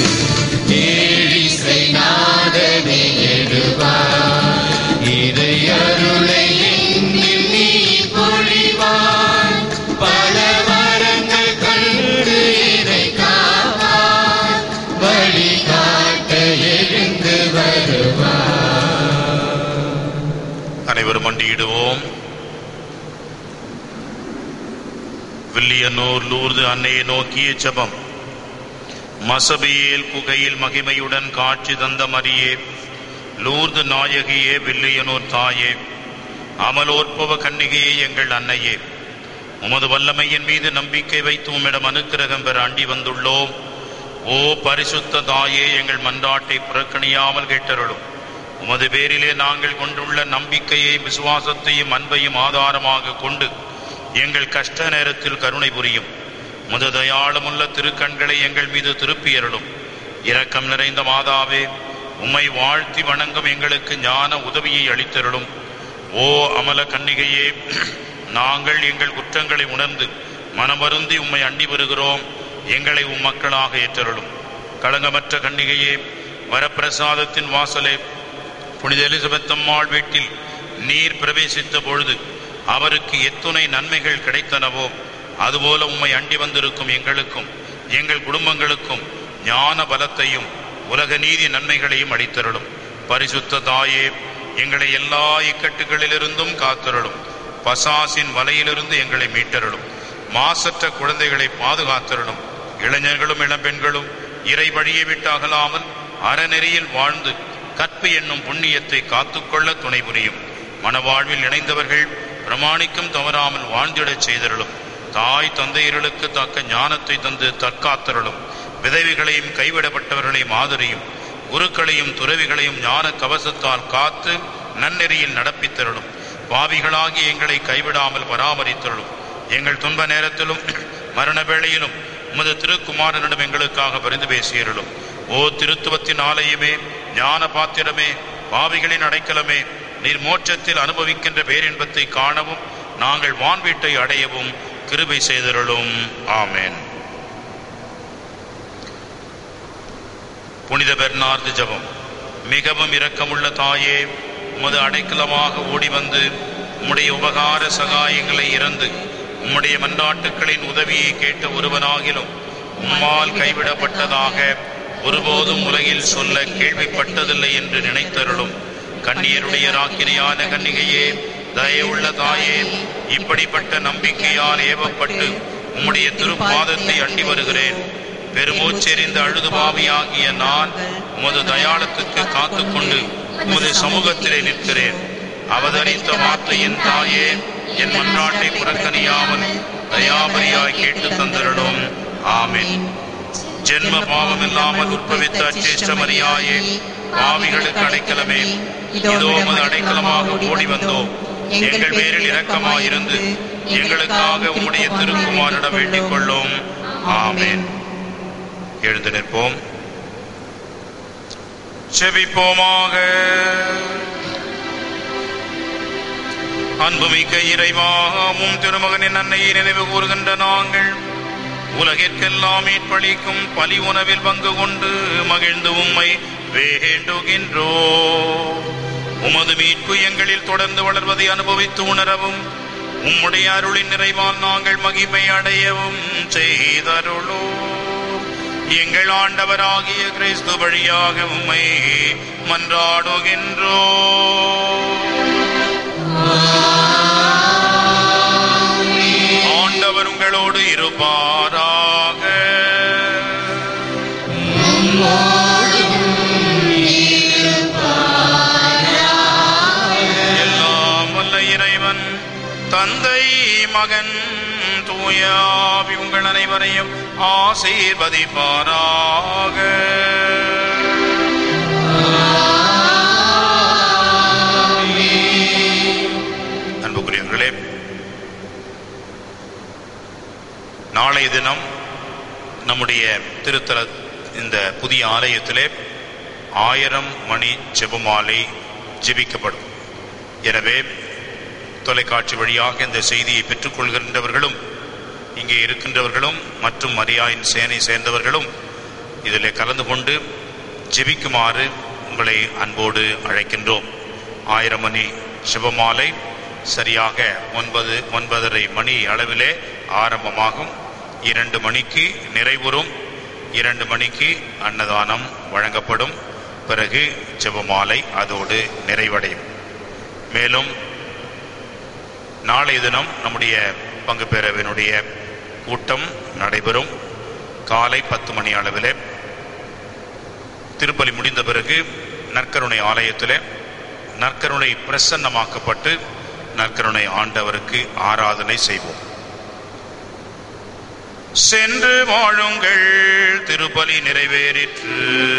B: ஏழிசை நாதனே எழுவார் இறை அருளை எண்ணில் நீ பொழிவார் பல வரங்கள் கண்டு இறை காப்பார் வழிகாட்ட எழுந்து வருவார்
C: அனைவரும் மண்டியிடுவோம் வில்லியனூர் லூர்து அன்னையை நோக்கிய ஜெபம் மசபியேல் குகையில் மகிமையுடன் காட்சி தந்த மரியே லூர்து நாயகியே வில்லியனூர் தாயே அமலோற்பவ கன்னிகையே எங்கள் அன்னையே உமது வல்லமையின் மீது நம்பிக்கை வைத்து உம்மிடம் அனுக்கிரகம் பெற அண்டி வந்துள்ளோம் ஓ பரிசுத்த தாயே எங்கள் மன்றாட்டை புறக்கணியாமல் கேட்டருளும் உமது பேரிலே நாங்கள் கொண்டுள்ள நம்பிக்கையை விசுவாசத்தையும் அன்பையும் ஆதாரமாக கொண்டு எங்கள் கஷ்ட நேரத்தில் கருணை புரியும் முத தயாளமுள்ள திருக்கண்களை எங்கள் மீது திருப்பியருளும் இரக்கம் நிறைந்த மாதாவே உம்மை வாழ்த்தி வணங்கும் எங்களுக்கு ஞான உதவியை அளித்தருளும் ஓ அமல கன்னிகையே நாங்கள் எங்கள் குற்றங்களை உணர்ந்து மனமருந்தி உம்மை அண்டி வருகிறோம் எங்களை உம் மக்களாக ஏற்றருளும் களங்கமற்ற கன்னிகையே வரப்பிரசாதத்தின் வாசலே புனித எலிசபெத் அம்மாள் வீட்டில் நீர் பிரவேசித்த பொழுது அவருக்கு எத்துணை நன்மைகள் கிடைத்தனவோ அதுபோல உம்மை அண்டி வந்திருக்கும் எங்களுக்கும் எங்கள் குடும்பங்களுக்கும் ஞான பலத்தையும் உலக நீதி நன்மைகளையும் அளித்தருளும் பரிசுத்த தாயே எங்களை எல்லா இக்கட்டுகளிலிருந்தும் காத்தருளும் பசாசின் வலையிலிருந்து எங்களை மீட்டருளும் மாசற்ற குழந்தைகளை பாதுகாத்தருளும் இளைஞர்களும் இளம்பெண்களும் இறை வழியை விட்டு அகலாமல் அறநெறியில் வாழ்ந்து கற்பு என்னும் புண்ணியத்தை காத்துக்கொள்ள துணை புரியும் மனவாழ்வில் இணைந்தவர்கள் பிரமாணிக்கும் தவறாமல் வாழ்ந்திடச் செய்தருளும் தாய் தந்தையர்களுக்கு தக்க ஞானத்தை தந்து தற்காத்தருளும் விதவைகளையும் கைவிடப்பட்டவர்களையும் ஆதரியும் குருக்களையும் துறவிகளையும் ஞான கவசத்தால் காத்து நன்னெறியில் நடப்பித்தருளும் பாவிகளாகி எங்களை கைவிடாமல் பராமரித்தருளும் எங்கள் துன்ப நேரத்திலும் மரண வேளையிலும் உமது திருக்குமாரனிடம் எங்களுக்காக பரிந்து பேசியருளும் ஓ திருத்துவத்தின் ஆலயமே ஞான பாத்திரமே பாவிகளின் அடைக்கலமே நீர் மோட்சத்தில் அனுபவிக்கின்ற பேரின்பத்தை காணவும் நாங்கள் வான்வீட்டை அடையவும் கிருபை செய்தருளும் ஆமென் புனித பெர்னார்து ஜெபம் மிகவும் இரக்கமுள்ள தாயே உமது அடைக்கலமாக ஓடி வந்து உம்முடைய உபகார சகாயங்களை இறந்து உம்முடைய மன்றாட்டுக்களின் உதவியை கேட்ட ஒருவனாகிலும் உம்மால் கைவிடப்பட்டதாக ஒருபோதும் உலகில் சொல்ல கேள்விப்பட்டதில்லை என்று நினைத்தருளும் கண்ணியருடைய ராக்கினியான கன்னிகையே தயவுள்ள தாயே இப்படிப்பட்ட நம்பிக்கையால் ஏவப்பட்டு உம்முடைய திருப்பாதத்தை அண்டி வருகிறேன் பெருமூச்செறிந்து அழுது பாவியாகிய நான் உமது தயாளத்துக்கு காத்துக்கொண்டு உமது சமூகத்திலே நிற்கிறேன் அவதரித்த வார்த்தையின் தாயே என் மன்றாட்டை புறக்கணியாமல் தயாபரியாய் கேட்டு தந்திரடும் ஆமென் ஜென்ம பாவம் இல்லாமல் உற்பவித்த அச்சேஷ்ட மரியாயே பாவிகளுக்கு அடைக்கலமே இதோ உமது அடைக்கலமாக ஓடி வந்தோம் எங்கள் பேரில் இரக்கமாயிருந்து எங்களுக்காக உம்முடைய திருக்குமாரிடம் வேண்டிக் கொள்ளும் ஆமென் எழுந்து நிற்போம் செபிப்போமாக அன்புமிக்க இறைவாமும் திருமகனின் அன்னையை நினைவு கூறுகின்ற நாங்கள் உலகிற்கெல்லாம் மீட்பளிக்கும் பலி உணவில் பங்கு கொண்டு மகிழ்ந்து உம்மை வேண்டுகின்றோ உமது மீட்பு எங்களில் தொடர்ந்து வளர்வதை அனுபவித்து உணரவும் உம்முடைய அருளின் நிறைவால் நாங்கள் மகிமை அடையவும் செய்தருளோ எங்கள் ஆண்டவராகிய கிறிஸ்து வழியாக உம்மை மன்றாடுகின்றோ ஆண்டவர் உங்களோடு இருப்பாராக எல்லாம் வல்ல இறைவன் தந்தை மகன் தூயாவி உங்கள் அனைவரையும் ஆசீர்வதிப்பாராக அன்புக்குரியவர்களே நாளைய தினம் நம்முடைய திருத்தல இந்த புதிய ஆலயத்திலே ஆயிரம் மணி ஜெபமாலை ஜெபிக்கப்படும் எனவே தொலைக்காட்சி வழியாக இந்த செய்தியை பெற்றுக்கொள்கின்றவர்களும் இங்கே இருக்கின்றவர்களும் மற்றும் மரியாயின் சேனை சேர்ந்தவர்களும் இதில் கலந்து கொண்டு ஜெபிக்குமாறு உங்களை அன்போடு அழைக்கின்றோம் ஆயிரம் மணி சிவமாலை சரியாக ஒன்பது ஒன்பதரை மணி அளவிலே ஆரம்பமாகும் இரண்டு மணிக்கு நிறைவுறும் இரண்டு மணிக்கு அன்னதானம் வழங்கப்படும் பிறகு ஜெபமாலை அதோடு நிறைவடையும் மேலும் நாளைய தினம் நம்முடைய பங்கு பேரவையினுடைய கூட்டம் நடைபெறும் காலை பத்து மணி அளவிலே திருப்பலி முடிந்த பிறகு நற்கருணை ஆலயத்திலே நற்கருணை பிரசன்னமாக்கப்பட்டு நற்கருணை ஆண்டவருக்கு ஆராதனை செய்வோம் சென்று வாழுங்கள் திருப்பலி நிறைவேறிற்று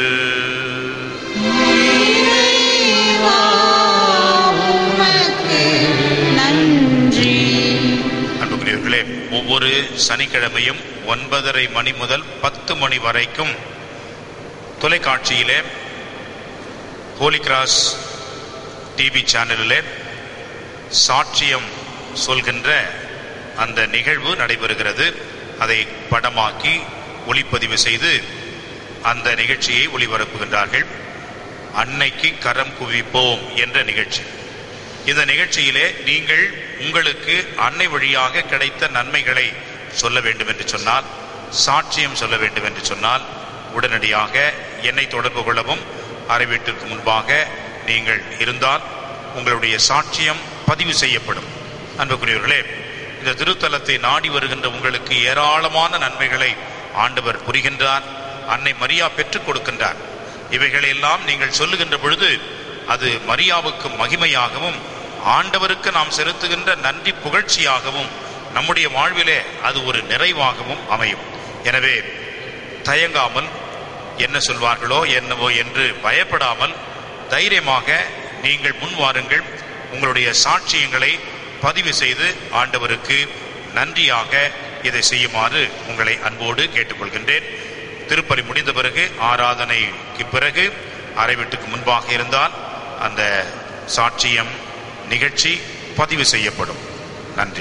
E: உமக்கு நன்றி
C: அன்புக்குரியவர்களே ஒவ்வொரு சனிக்கிழமையும் ஒன்பதரை மணி முதல் பத்து மணி வரைக்கும் தொலைக்காட்சியிலே ஹோலி கிராஸ் டிவி சேனலிலே சாட்சியம் சொல்கின்ற அந்த நிகழ்வு நடைபெறுகிறது அதை படமாக்கி ஒளிப்பதிவு செய்து அந்த நிகழ்ச்சியை ஒளிபரப்புகின்றார்கள் அன்னைக்கு கரம் குவிப்போம் என்ற நிகழ்ச்சி இந்த நிகழ்ச்சியிலே நீங்கள் உங்களுக்கு அன்னை வழியாக கிடைத்த நன்மைகளை சொல்ல வேண்டும் என்று சொன்னால் சாட்சியம் சொல்ல வேண்டும் என்று சொன்னால் உடனடியாக என்னை தொடர்பு கொள்ளவும் அரை வீட்டிற்கு முன்பாக நீங்கள் இருந்தால் உங்களுடைய சாட்சியம் பதிவு செய்யப்படும் அன்புக்குரியவர்களே இந்த திருத்தலத்தை நாடி வருகின்ற உங்களுக்கு ஏராளமான நன்மைகளை ஆண்டவர் புரிகின்றார் அன்னை மரியா பெற்றுக் கொடுக்கின்றார் இவைகளெல்லாம் நீங்கள் சொல்லுகின்ற பொழுது அது மரியாவுக்கு மகிமையாகவும் ஆண்டவருக்கு நாம் செலுத்துகின்ற நன்றி புகழ்ச்சியாகவும் நம்முடைய வாழ்விலே அது ஒரு நிறைவாகவும் அமையும் எனவே தயங்காமல் என்ன சொல்வார்களோ என்னவோ என்று பயப்படாமல் தைரியமாக நீங்கள் முன் வாருங்கள் உங்களுடைய சாட்சியங்களை பதிவு செய்து ஆண்டவருக்கு நன்றியாக இதை செய்யுமாறு உங்களை அன்போடு கேட்டுக்கொள்கின்றேன் திருப்பலி முடிந்த பிறகு ஆராதனைக்கு பிறகு அறை வீட்டுக்கு முன்பாக இருந்தால் அந்த சாட்சியம் நிகழ்ச்சி பதிவு செய்யப்படும் நன்றி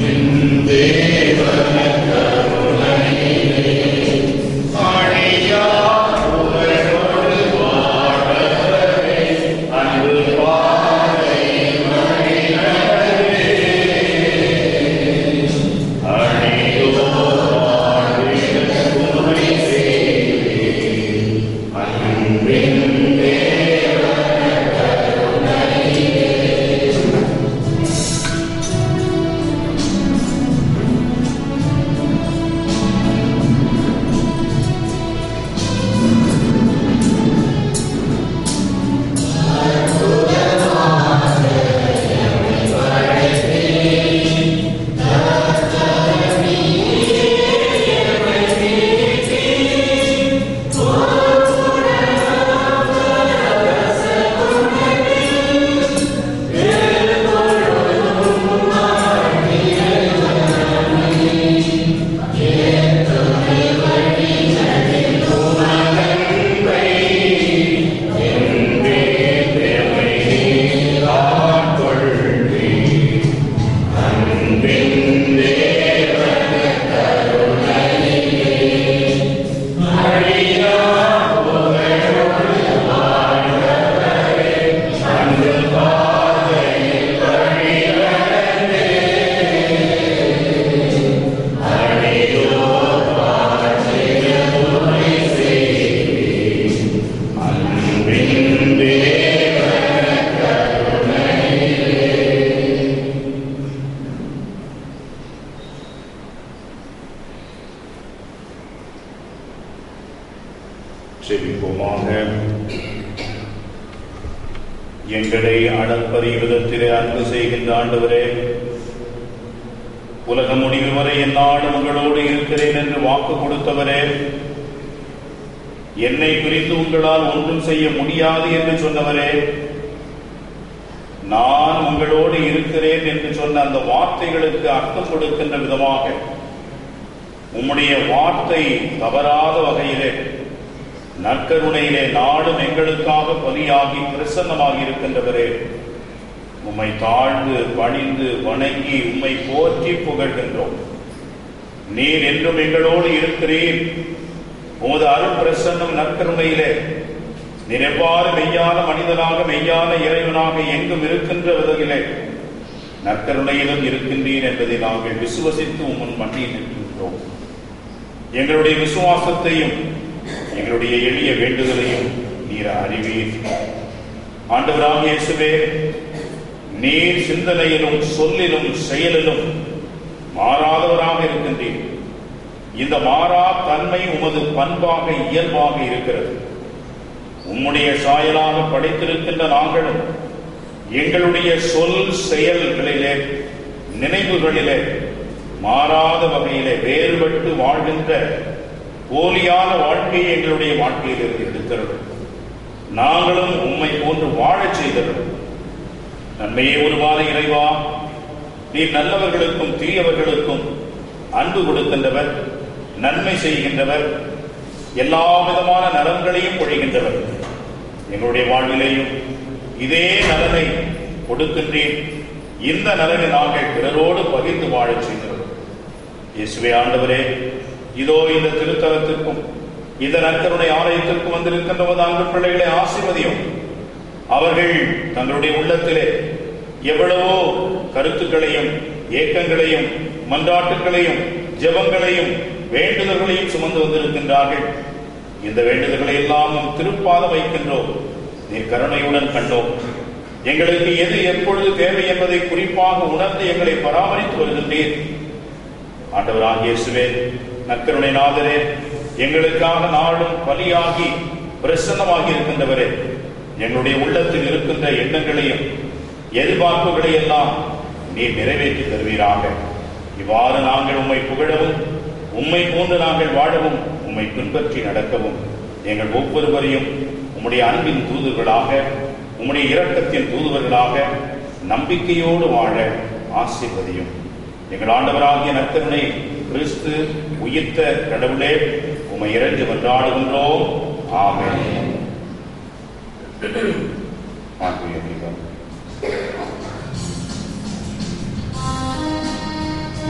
C: செவிப்போமாக எங்களை அளப்பரிய விதத்திலே அன்பு செய்கின்ற ஆண்டவரே உலக முடிவு வரை என்னாலும் உங்களோடு இருக்கிறேன் என்று வாக்கு கொடுத்தவரே என்னை பிரிந்து உங்களால் ஒன்றும் செய்ய முடியாது என்று சொன்னவரே நான் உங்களோடு இருக்கிறேன் என்று சொன்ன அந்த வார்த்தைகளுக்கு அர்த்தம் கொடுக்கின்ற விதமாக உம்முடைய வார்த்தை தவறாத வகையிலே நற்கருணையிலே நாடும் எங்களுக்காக பலியாகி பிரசன்னமாகி இருக்கின்றவரே உம்மை தாழ்ந்து பணிந்து வணங்கி உம்மை போற்றி புகழ்கின்றோம் நீர் என்றும் எங்களோடு இருக்கிறீர் உமது அருள் பிரசன்னம் நற்கருணையிலே நீர் எவ்வாறு மெய்யான மனிதனாக மெய்யான இறைவனாக எங்கும் இருக்கின்ற விதத்திலே நற்கருணையிலும் இருக்கின்றீர் என்பதை நாங்கள் விசுவசித்து உம்மன் மண்ணில் நிற்கின்றோம் எங்களுடைய விசுவாசத்தையும் எங்களுடைய எளிய வேண்டுதலையும் நீர் அறிவீர் ஆண்டவராக இயேசுவே நீர் சிந்தனையிலும் சொல்லிலும் செயலிலும் மாறாதவராக இருக்கின்றீர் இந்த மாறா தன்மை உமது பண்பாக இயல்பாக இருக்கிறது உம்முடைய சாயலாக படைத்திருக்கின்ற நாங்களும் எங்களுடைய சொல் செயல்களிலே நினைவுகளிலே மாறாத வகையிலே வேறுபட்டு வாழ்கின்ற போலியான வாழ்க்கையை எங்களுடைய வாழ்க்கையில் இருந்து எடுக்கிறது நாங்களும் உம்மை போன்று வாழச் செய்தது நன்மையே உருவான இறைவா நீர் நல்லவர்களுக்கும் தீயவர்களுக்கும் அன்பு கொடுக்கின்றவர் நன்மை செய்கின்றவர் எல்லா விதமான நலன்களையும் பொழிகின்றவர் எங்களுடைய வாழ்விலேயும் இதே நலனை கொடுக்கின்றேன் இந்த நலனை நாங்கள் பிறரோடு பகிர்ந்து வாழச் செய்கிறோம் இயேசுவே ஆண்டவரே இதோ இந்த திருத்தலத்திற்கும் இந்த நற்கருணை ஆலயத்திற்கும் வந்திருக்கின்ற ஒரு அன்பு பிள்ளைகளை ஆசீர்வதியும் அவர்கள் தங்களுடைய உள்ளத்திலே எவ்வளவோ கருத்துக்களையும் ஏக்கங்களையும் மன்றாட்டுகளையும் ஜெபங்களையும் வேண்டுதல்களையும் சுமந்து வந்திருக்கின்றார்கள் இந்த வேண்டுதல்களை எல்லாம் நம் திருப்பாத வைக்கின்றோம் நீர் கருணையுடன் கண்டோம் எங்களுக்கு எது எப்பொழுது தேவை என்பதை குறிப்பாக உணர்ந்து எங்களை பராமரித்து வருகின்றீர் ஆண்டவராக இயேசுவே நற்கருணை நாதரே எங்களுக்காக நாளும் பலியாகி பிரசன்னமாகி இருக்கின்றவரே எங்களுடைய உள்ளத்தில் இருக்கின்ற எண்ணங்களையும் எதிர்பார்ப்புகளை எல்லாம் நீர் நிறைவேற்றி தருவீராக இவ்வாறு நாங்கள் உம்மை புகழவும் உம்மை போன்று நாங்கள் வாழவும் உம்மை பின்பற்றி நடக்கவும் எங்கள் ஒவ்வொருவரையும் உம்முடைய அன்பின் தூதுகளாக உம்முடைய இரக்கத்தின் தூதுவர்களாக நம்பிக்கையோடு வாழ ஆசீர்வதியும் எங்கள் ஆண்டவராகிய நற்கருணை கிறிஸ்து உயிர்த்த கடவுளே உம்மை இறங்கி வந்தாடுகின்றோம் ஆமென் ஆண்டவரே, நீர்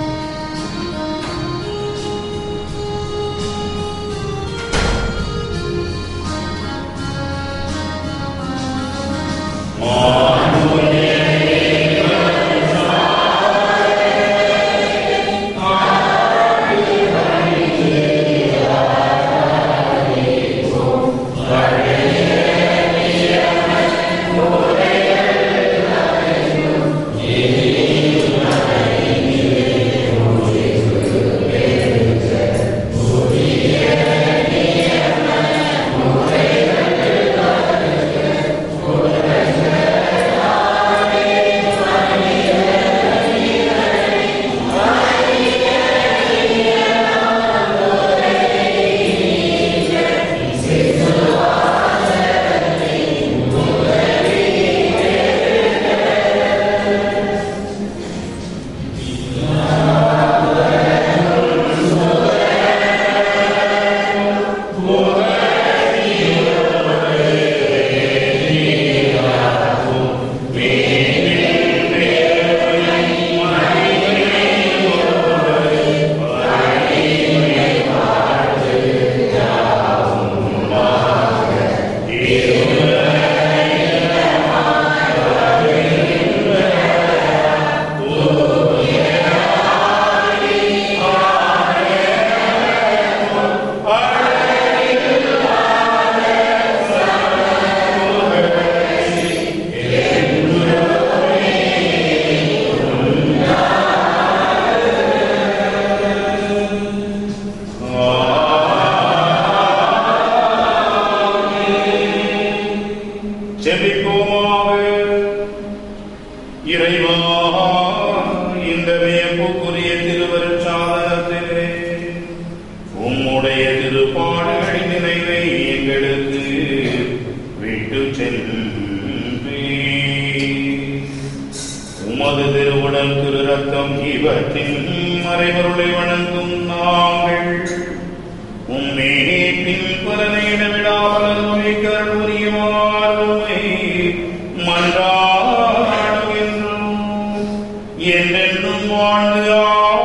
C: வியப்புக்குரிய திருவருட் சாதனத்திலே உம்முடைய திருப்பாடுகளின் நினைவை எங்களுக்கு விட்டு சென்றே உமது திருவுடல் திரு ரத்தம் இவற்றின் மறைபொருளை வணங்கும் நாங்கள் உம்மே பின் பலனையிட விடாமல் நோய்கள் புரியுமாறுமை மன்றாடுகின்றோம் என்றென்றும் வாழ்ந்து